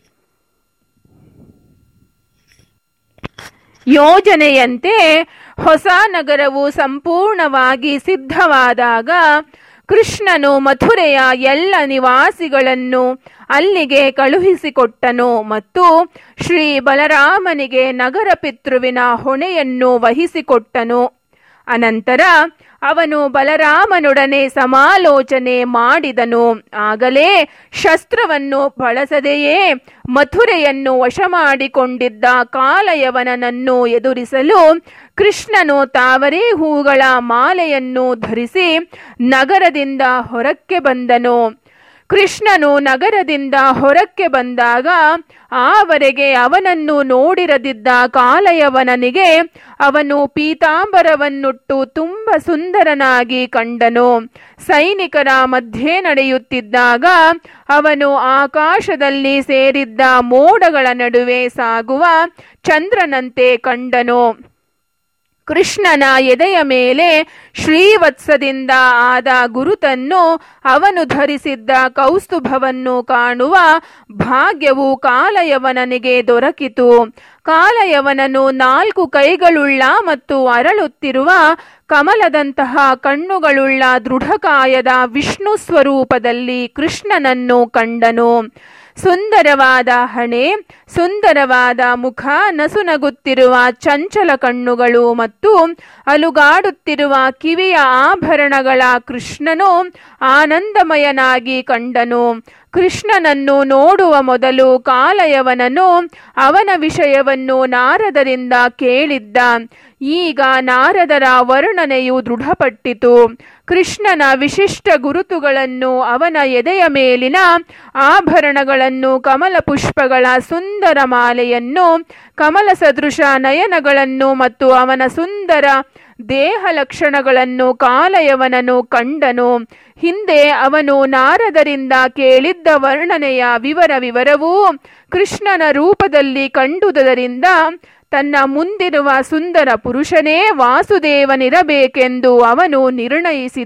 ಯೋಜನೆಯಂತೆ ಹೊಸ ನಗರವು ಸಂಪೂರ್ಣವಾಗಿ ಸಿದ್ಧವಾದಾಗ ಕೃಷ್ಣನು ಮಥುರೆಯ ಎಲ್ಲ ನಿವಾಸಿಗಳನ್ನು ಅಲ್ಲಿಗೆ ಕಳುಹಿಸಿಕೊಟ್ಟನು ಮತ್ತು ಶ್ರೀ ಬಲರಾಮನಿಗೆ ನಗರ ಪಿತೃವಿನ ಹೊಣೆಯನ್ನು ವಹಿಸಿಕೊಟ್ಟನು ಅನಂತರ ಅವನು ಬಲರಾಮನೊಡನೆ ಸಮಾಲೋಚನೆ ಮಾಡಿದನು ಆಗಲೇ ಶಸ್ತ್ರವನ್ನು ಬಳಸದೆಯೇ ಮಥುರೆಯನ್ನು ವಶ ಮಾಡಿಕೊಂಡಿದ್ದ ಕಾಲಯವನನನ್ನು ಎದುರಿಸಲು ಕೃಷ್ಣನು ತಾವರೆ ಹೂಗಳ ಮಾಲೆಯನ್ನು ಧರಿಸಿ ನಗರದಿಂದ ಹೊರಕ್ಕೆ ಬಂದನು ಕೃಷ್ಣನು ನಗರದಿಂದ ಹೊರಕ್ಕೆ ಬಂದಾಗ ಆವರೆಗೆ ಅವನನ್ನು ನೋಡಿರದಿದ್ದ ಕಾಲಯವನನಿಗೆ ಅವನು ಪೀತಾಂಬರವನ್ನುಟ್ಟು ತುಂಬ ಸುಂದರನಾಗಿ ಕಂಡನು ಸೈನಿಕರ ಮಧ್ಯೆ ನಡೆಯುತ್ತಿದ್ದಾಗ ಅವನು ಆಕಾಶದಲ್ಲಿ ಸೇರಿದ್ದ ಮೋಡಗಳ ನಡುವೆ ಸಾಗುವ ಚಂದ್ರನಂತೆ ಕಂಡನು ಕೃಷ್ಣನ ಎದೆಯ ಮೇಲೆ ಶ್ರೀವತ್ಸದಿಂದ ಆದ ಗುರುತನ್ನು ಅವನು ಧರಿಸಿದ್ದ ಕೌಸ್ತುಭವನ್ನು ಕಾಣುವ ಭಾಗ್ಯವು ಕಾಲಯವನನಿಗೆ ದೊರಕಿತು ಕಾಲಯವನನು ನಾಲ್ಕು ಕೈಗಳುಳ್ಳ ಮತ್ತು ಅರಳುತ್ತಿರುವ ಕಮಲದಂತಹ ಕಣ್ಣುಗಳುಳ್ಳ ದೃಢಕಾಯದ ವಿಷ್ಣು ಸ್ವರೂಪದಲ್ಲಿ ಕೃಷ್ಣನನ್ನು ಕಂಡನು ಸುಂದರವಾದ ಹಣೆ ಸುಂದರವಾದ ಮುಖ ನಸುನಗುತ್ತಿರುವ ಚಂಚಲ ಕಣ್ಣುಗಳು ಮತ್ತು ಅಲುಗಾಡುತ್ತಿರುವ ಕಿವಿಯ ಆಭರಣಗಳ ಕೃಷ್ಣನು ಆನಂದಮಯನಾಗಿ ಕಂಡನು ಕೃಷ್ಣನನ್ನು ನೋಡುವ ಮೊದಲು ಕಾಲಯವನನು ಅವನ ವಿಷಯವನ್ನು ನಾರದರಿಂದ ಕೇಳಿದ್ದ ಈಗ ನಾರದರ ವರ್ಣನೆಯು ದೃಢಪಟ್ಟಿತು ಕೃಷ್ಣನ ವಿಶಿಷ್ಟ ಗುರುತುಗಳನ್ನು ಅವನ ಎದೆಯ ಮೇಲಿನ ಆಭರಣಗಳನ್ನು ಕಮಲ ಪುಷ್ಪಗಳ ಸುಂದರ ಮಾಲೆಯನ್ನು ಕಮಲ ಸದೃಶ ನಯನಗಳನ್ನು ಮತ್ತು ಅವನ ಸುಂದರ ದೇಹ ಲಕ್ಷಣಗಳನ್ನು ಕಾಲಯವನನು ಕಂಡನು ಹಿಂದೆ ಅವನು ನಾರದರಿಂದ ಕೇಳಿದ್ದ ವರ್ಣನೆಯ ವಿವರ ವಿವರವೂ ಕೃಷ್ಣನ ರೂಪದಲ್ಲಿ ಕಂಡುದರಿಂದ ತನ್ನ ಮುಂದಿರುವ ಸುಂದರ ಪುರುಷನೇ ವಾಸುದೇವನಿರಬೇಕೆಂದು ಅವನು ನಿರ್ಣಯಿಸಿದ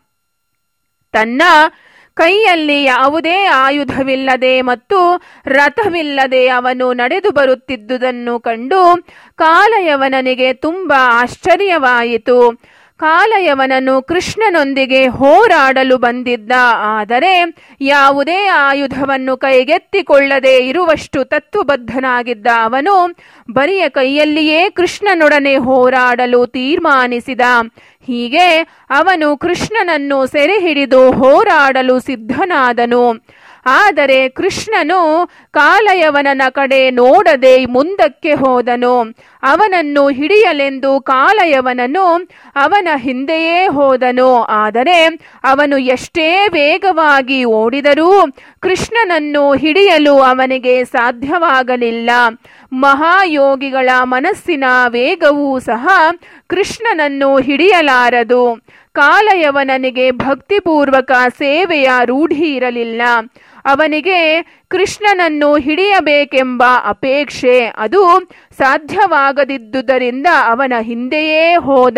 ತನ್ನ ಕೈಯಲ್ಲಿ ಯಾವುದೇ ಆಯುಧವಿಲ್ಲದೆ ಮತ್ತು ರಥವಿಲ್ಲದೆ ಅವನು ನಡೆದು ಬರುತ್ತಿದ್ದುದನ್ನು ಕಂಡು ಕಾಲಯವನನಿಗೆ ತುಂಬಾ ಆಶ್ಚರ್ಯವಾಯಿತು ಕಾಲಯವನನು ಕೃಷ್ಣನೊಂದಿಗೆ ಹೋರಾಡಲು ಬಂದಿದ್ದ ಆದರೆ ಯಾವುದೇ ಆಯುಧವನ್ನು ಕೈಗೆತ್ತಿಕೊಳ್ಳದೆ ಇರುವಷ್ಟು ತತ್ವಬದ್ಧನಾಗಿದ್ದ ಅವನು ಬರಿಯ ಕೈಯಲ್ಲಿಯೇ ಕೃಷ್ಣನೊಡನೆ ಹೋರಾಡಲು ತೀರ್ಮಾನಿಸಿದ ಹೀಗೆ ಅವನು ಕೃಷ್ಣನನ್ನು ಸೆರೆ ಹಿಡಿದು ಹೋರಾಡಲು ಸಿದ್ಧನಾದನು ಆದರೆ ಕೃಷ್ಣನು ಕಾಲಯವನನ ಕಡೆ ನೋಡದೆ ಮುಂದಕ್ಕೆ ಹೋದನು ಅವನನ್ನು ಹಿಡಿಯಲೆಂದು ಕಾಲಯವನನು ಅವನ ಹಿಂದೆಯೇ ಹೋದನು ಆದರೆ ಅವನು ಎಷ್ಟೇ ವೇಗವಾಗಿ ಓಡಿದರೂ ಕೃಷ್ಣನನ್ನು ಹಿಡಿಯಲು ಅವನಿಗೆ ಸಾಧ್ಯವಾಗಲಿಲ್ಲ ಮಹಾಯೋಗಿಗಳ ಮನಸ್ಸಿನ ವೇಗವೂ ಸಹ ಕೃಷ್ಣನನ್ನು ಹಿಡಿಯಲಾರದು ಕಾಲಯವನನಿಗೆ ಭಕ್ತಿಪೂರ್ವಕ ಸೇವೆಯ ರೂಢಿ ಇರಲಿಲ್ಲ ಅವನಿಗೆ ಕೃಷ್ಣನನ್ನು ಹಿಡಿಯಬೇಕೆಂಬ ಅಪೇಕ್ಷೆ ಅದು ಸಾಧ್ಯವಾಗದಿದ್ದುದರಿಂದ ಅವನ ಹಿಂದೆಯೇ ಹೋದ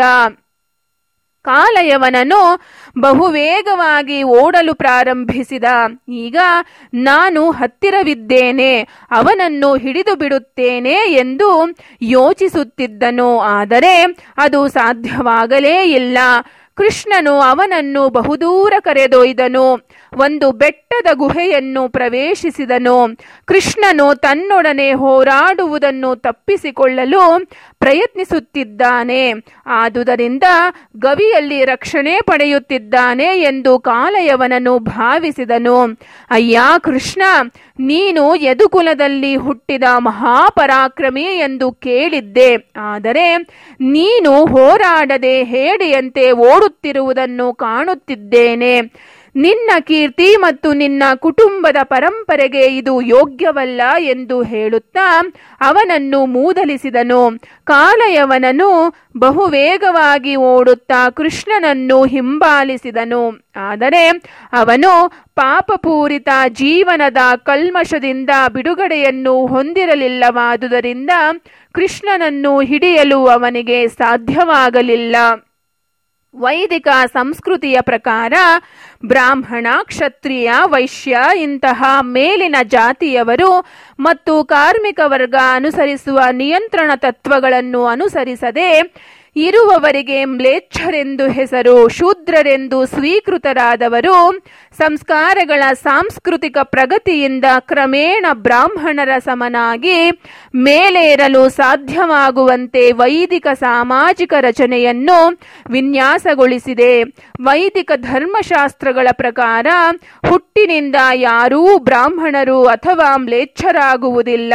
ಕಾಲಯವನನು ಬಹುವೇಗವಾಗಿ ಓಡಲು ಪ್ರಾರಂಭಿಸಿದ ಈಗ ನಾನು ಹತ್ತಿರವಿದ್ದೇನೆ ಅವನನ್ನು ಹಿಡಿದು ಬಿಡುತ್ತೇನೆ ಎಂದು ಯೋಚಿಸುತ್ತಿದ್ದನು ಆದರೆ ಅದು ಸಾಧ್ಯವಾಗಲೇ ಇಲ್ಲ ಕೃಷ್ಣನು ಅವನನ್ನು ಬಹುದೂರ ಕರೆದೊಯ್ದನು ಒಂದು ಬೆಟ್ಟದ ಗುಹೆಯನ್ನು ಪ್ರವೇಶಿಸಿದನು ಕೃಷ್ಣನು ತನ್ನೊಡನೆ ಹೋರಾಡುವುದನ್ನು ತಪ್ಪಿಸಿಕೊಳ್ಳಲು ಪ್ರಯತ್ನಿಸುತ್ತಿದ್ದಾನೆ ಆದುದರಿಂದ ಗವಿಯಲ್ಲಿ ರಕ್ಷಣೆ ಪಡೆಯುತ್ತಿದ್ದಾನೆ ಎಂದು ಕಾಲಯವನನು ಭಾವಿಸಿದನು ಅಯ್ಯ ಕೃಷ್ಣ ನೀನು ಯದುಕುಲದಲ್ಲಿ ಹುಟ್ಟಿದ ಮಹಾಪರಾಕ್ರಮಿ ಎಂದು ಕೇಳಿದ್ದೆ ಆದರೆ ನೀನು ಹೋರಾಡದೆ ಹೇಡಿಯಂತೆ ಓಡುತ್ತಿರುವುದನ್ನು ಕಾಣುತ್ತಿದ್ದೇನೆ ನಿನ್ನ ಕೀರ್ತಿ ಮತ್ತು ನಿನ್ನ ಕುಟುಂಬದ ಪರಂಪರೆಗೆ ಇದು ಯೋಗ್ಯವಲ್ಲ ಎಂದು ಹೇಳುತ್ತಾ ಅವನನ್ನು ಮೂದಲಿಸಿದನು ಕಾಲಯವನನು ಬಹುವೇಗವಾಗಿ ಓಡುತ್ತಾ ಕೃಷ್ಣನನ್ನು ಹಿಂಬಾಲಿಸಿದನು ಆದರೆ ಅವನು ಪಾಪಪೂರಿತ ಜೀವನದ ಕಲ್ಮಶದಿಂದ ಬಿಡುಗಡೆಯನ್ನು ಹೊಂದಿರಲಿಲ್ಲವಾದುದರಿಂದ ಕೃಷ್ಣನನ್ನು ಹಿಡಿಯಲು ಅವನಿಗೆ ಸಾಧ್ಯವಾಗಲಿಲ್ಲ ವೈದಿಕ ಸಂಸ್ಕೃತಿಯ ಪ್ರಕಾರ ಬ್ರಾಹ್ಮಣ ಕ್ಷತ್ರಿಯ ವೈಶ್ಯ ಇಂತಹ ಮೇಲಿನ ಜಾತಿಯವರು ಮತ್ತು ಕಾರ್ಮಿಕ ವರ್ಗ ಅನುಸರಿಸುವ ನಿಯಂತ್ರಣ ತತ್ವಗಳನ್ನು ಅನುಸರಿಸದೆ ಇರುವವರಿಗೆ ಮ್ಲೇಚ್ಛರೆಂದು ಹೆಸರು ಶೂದ್ರರೆಂದು ಸ್ವೀಕೃತರಾದವರು ಸಂಸ್ಕಾರಗಳ ಸಾಂಸ್ಕೃತಿಕ ಪ್ರಗತಿಯಿಂದ ಕ್ರಮೇಣ ಬ್ರಾಹ್ಮಣರ ಸಮನಾಗಿ ಮೇಲೇರಲು ಸಾಧ್ಯವಾಗುವಂತೆ ವೈದಿಕ ಸಾಮಾಜಿಕ ರಚನೆಯನ್ನು ವಿನ್ಯಾಸಗೊಳಿಸಿದೆ ವೈದಿಕ ಧರ್ಮಶಾಸ್ತ್ರಗಳ ಪ್ರಕಾರ ಹುಟ್ಟಿನಿಂದ ಯಾರೂ ಬ್ರಾಹ್ಮಣರು ಅಥವಾ ಮ್ಲೇಚ್ಛರಾಗುವುದಿಲ್ಲ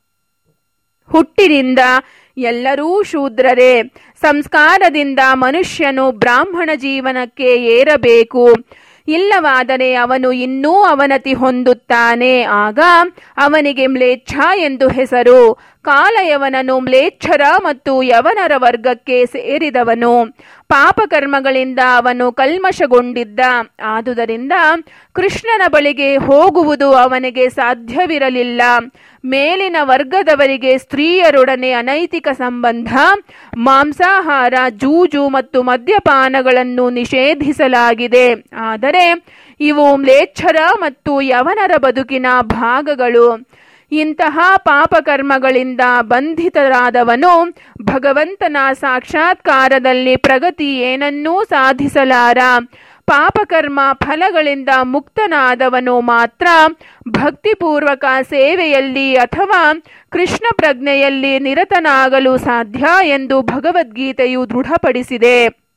ಹುಟ್ಟಿನಿಂದ ಎಲ್ಲರೂ ಶೂದ್ರರೇ ಸಂಸ್ಕಾರದಿಂದ ಮನುಷ್ಯನು ಬ್ರಾಹ್ಮಣ ಜೀವನಕ್ಕೆ ಏರಬೇಕು ಇಲ್ಲವಾದರೆ ಅವನು ಇನ್ನೂ ಅವನತಿ ಹೊಂದುತ್ತಾನೆ ಆಗ ಅವನಿಗೆ ಮ್ಲೇಚ್ಛ ಎಂದು ಹೆಸರು ಕಾಲಯವನನು ಮ್ಲೇಚ್ಛರ ಮತ್ತು ಯವನರ ವರ್ಗಕ್ಕೆ ಸೇರಿದವನು ಪಾಪಕರ್ಮಗಳಿಂದ ಅವನು ಕಲ್ಮಶಗೊಂಡಿದ್ದ ಆದುದರಿಂದ ಕೃಷ್ಣನ ಬಳಿಗೆ ಹೋಗುವುದು ಅವನಿಗೆ ಸಾಧ್ಯವಿರಲಿಲ್ಲ ಮೇಲಿನ ವರ್ಗದವರಿಗೆ ಸ್ತ್ರೀಯರೊಡನೆ ಅನೈತಿಕ ಸಂಬಂಧ ಮಾಂಸಾಹಾರ ಜೂಜು ಮತ್ತು ಮದ್ಯಪಾನಗಳನ್ನು ನಿಷೇಧಿಸಲಾಗಿದೆ ಆದರೆ ಇವು ಮ್ಲೇಚ್ಛರ ಮತ್ತು ಯವನರ ಬದುಕಿನ ಭಾಗಗಳು ಇಂತಹ ಪಾಪಕರ್ಮಗಳಿಂದ ಬಂಧಿತರಾದವನು ಭಗವಂತನ ಸಾಕ್ಷಾತ್ಕಾರದಲ್ಲಿ ಪ್ರಗತಿ ಏನನ್ನೂ ಸಾಧಿಸಲಾರ ಪಾಪಕರ್ಮ ಫಲಗಳಿಂದ ಮುಕ್ತನಾದವನು ಮಾತ್ರ ಭಕ್ತಿಪೂರ್ವಕ ಸೇವೆಯಲ್ಲಿ ಅಥವಾ ಕೃಷ್ಣ ಪ್ರಜ್ಞೆಯಲ್ಲಿ ನಿರತನಾಗಲು ಸಾಧ್ಯ ಎಂದು ಭಗವದ್ಗೀತೆಯು ದೃಢಪಡಿಸಿದೆ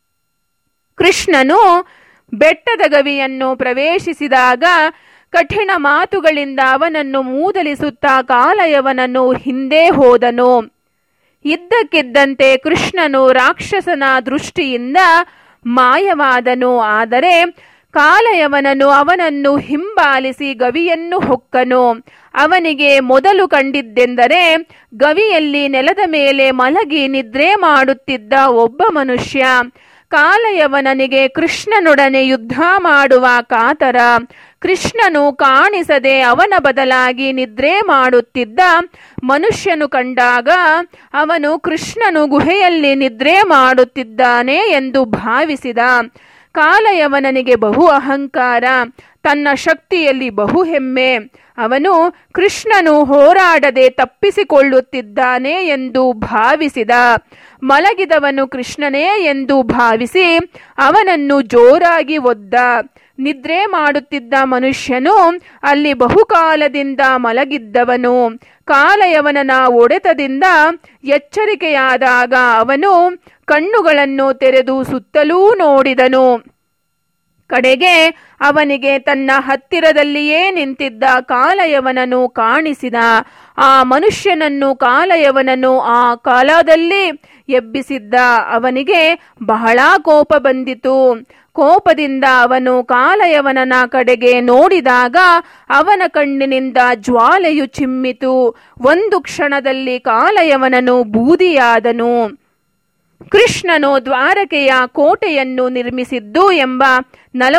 ಕೃಷ್ಣನು ಬೆಟ್ಟದ ಗವಿಯನ್ನು ಪ್ರವೇಶಿಸಿದಾಗ ಕಠಿಣ ಮಾತುಗಳಿಂದ ಅವನನ್ನು ಮೂದಲಿಸುತ್ತಾ ಕಾಲಯವನನ್ನು ಹಿಂದೆ ಹೋದನು ಇದ್ದಕ್ಕಿದ್ದಂತೆ ಕೃಷ್ಣನು ರಾಕ್ಷಸನ ದೃಷ್ಟಿಯಿಂದ ಮಾಯವಾದನು ಆದರೆ ಕಾಲಯವನನು ಅವನನ್ನು ಹಿಂಬಾಲಿಸಿ ಗವಿಯನ್ನು ಹೊಕ್ಕನು ಅವನಿಗೆ ಮೊದಲು ಕಂಡಿದ್ದೆಂದರೆ ಗವಿಯಲ್ಲಿ ನೆಲದ ಮೇಲೆ ಮಲಗಿ ನಿದ್ರೆ ಮಾಡುತ್ತಿದ್ದ ಒಬ್ಬ ಮನುಷ್ಯ ಕಾಲಯವನನಿಗೆ ಕೃಷ್ಣನೊಡನೆ ಯುದ್ಧ ಮಾಡುವ ಕಾತರ ಕೃಷ್ಣನು ಕಾಣಿಸದೆ ಅವನ ಬದಲಾಗಿ ನಿದ್ರೆ ಮಾಡುತ್ತಿದ್ದ ಮನುಷ್ಯನು ಕಂಡಾಗ ಅವನು ಕೃಷ್ಣನು ಗುಹೆಯಲ್ಲಿ ನಿದ್ರೆ ಮಾಡುತ್ತಿದ್ದಾನೆ ಎಂದು ಭಾವಿಸಿದ ಕಾಲಯವನನಿಗೆ ಬಹು ಅಹಂಕಾರ ತನ್ನ ಶಕ್ತಿಯಲ್ಲಿ ಬಹು ಹೆಮ್ಮೆ ಅವನು ಕೃಷ್ಣನು ಹೋರಾಡದೆ ತಪ್ಪಿಸಿಕೊಳ್ಳುತ್ತಿದ್ದಾನೆ ಎಂದು ಭಾವಿಸಿದ ಮಲಗಿದವನು ಕೃಷ್ಣನೇ ಎಂದು ಭಾವಿಸಿ ಅವನನ್ನು ಜೋರಾಗಿ ಒದ್ದ ನಿದ್ರೆ ಮಾಡುತ್ತಿದ್ದ ಮನುಷ್ಯನು ಅಲ್ಲಿ ಬಹುಕಾಲದಿಂದ ಮಲಗಿದ್ದವನು ಕಾಲಯವನನ ಒಡೆತದಿಂದ ಎಚ್ಚರಿಕೆಯಾದಾಗ ಅವನು ಕಣ್ಣುಗಳನ್ನು ತೆರೆದು ಸುತ್ತಲೂ ನೋಡಿದನು ಕಡೆಗೆ ಅವನಿಗೆ ತನ್ನ ಹತ್ತಿರದಲ್ಲಿಯೇ ನಿಂತಿದ್ದ ಕಾಲಯವನನು ಕಾಣಿಸಿದ ಆ ಮನುಷ್ಯನನ್ನು ಕಾಲಯವನನು ಆ ಕಾಲದಲ್ಲಿ ಎಬ್ಬಿಸಿದ್ದ ಅವನಿಗೆ ಬಹಳ ಕೋಪ ಬಂದಿತು ಕೋಪದಿಂದ ಅವನು ಕಾಲಯವನನ ಕಡೆಗೆ ನೋಡಿದಾಗ ಅವನ ಕಣ್ಣಿನಿಂದ ಜ್ವಾಲೆಯು ಚಿಮ್ಮಿತು ಒಂದು ಕ್ಷಣದಲ್ಲಿ ಕಾಲಯವನನು ಬೂದಿಯಾದನು ಕೃಷ್ಣನು ದ್ವಾರಕೆಯ ಕೋಟೆಯನ್ನು ನಿರ್ಮಿಸಿದ್ದು ಎಂಬ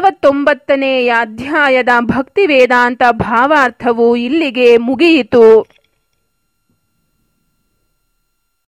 ನಲವತ್ತೊಂಬತ್ತನೆಯ ಅಧ್ಯಾಯದ ಭಕ್ತಿ ವೇದಾಂತ ಭಾವಾರ್ಥವು ಇಲ್ಲಿಗೆ ಮುಗಿಯಿತು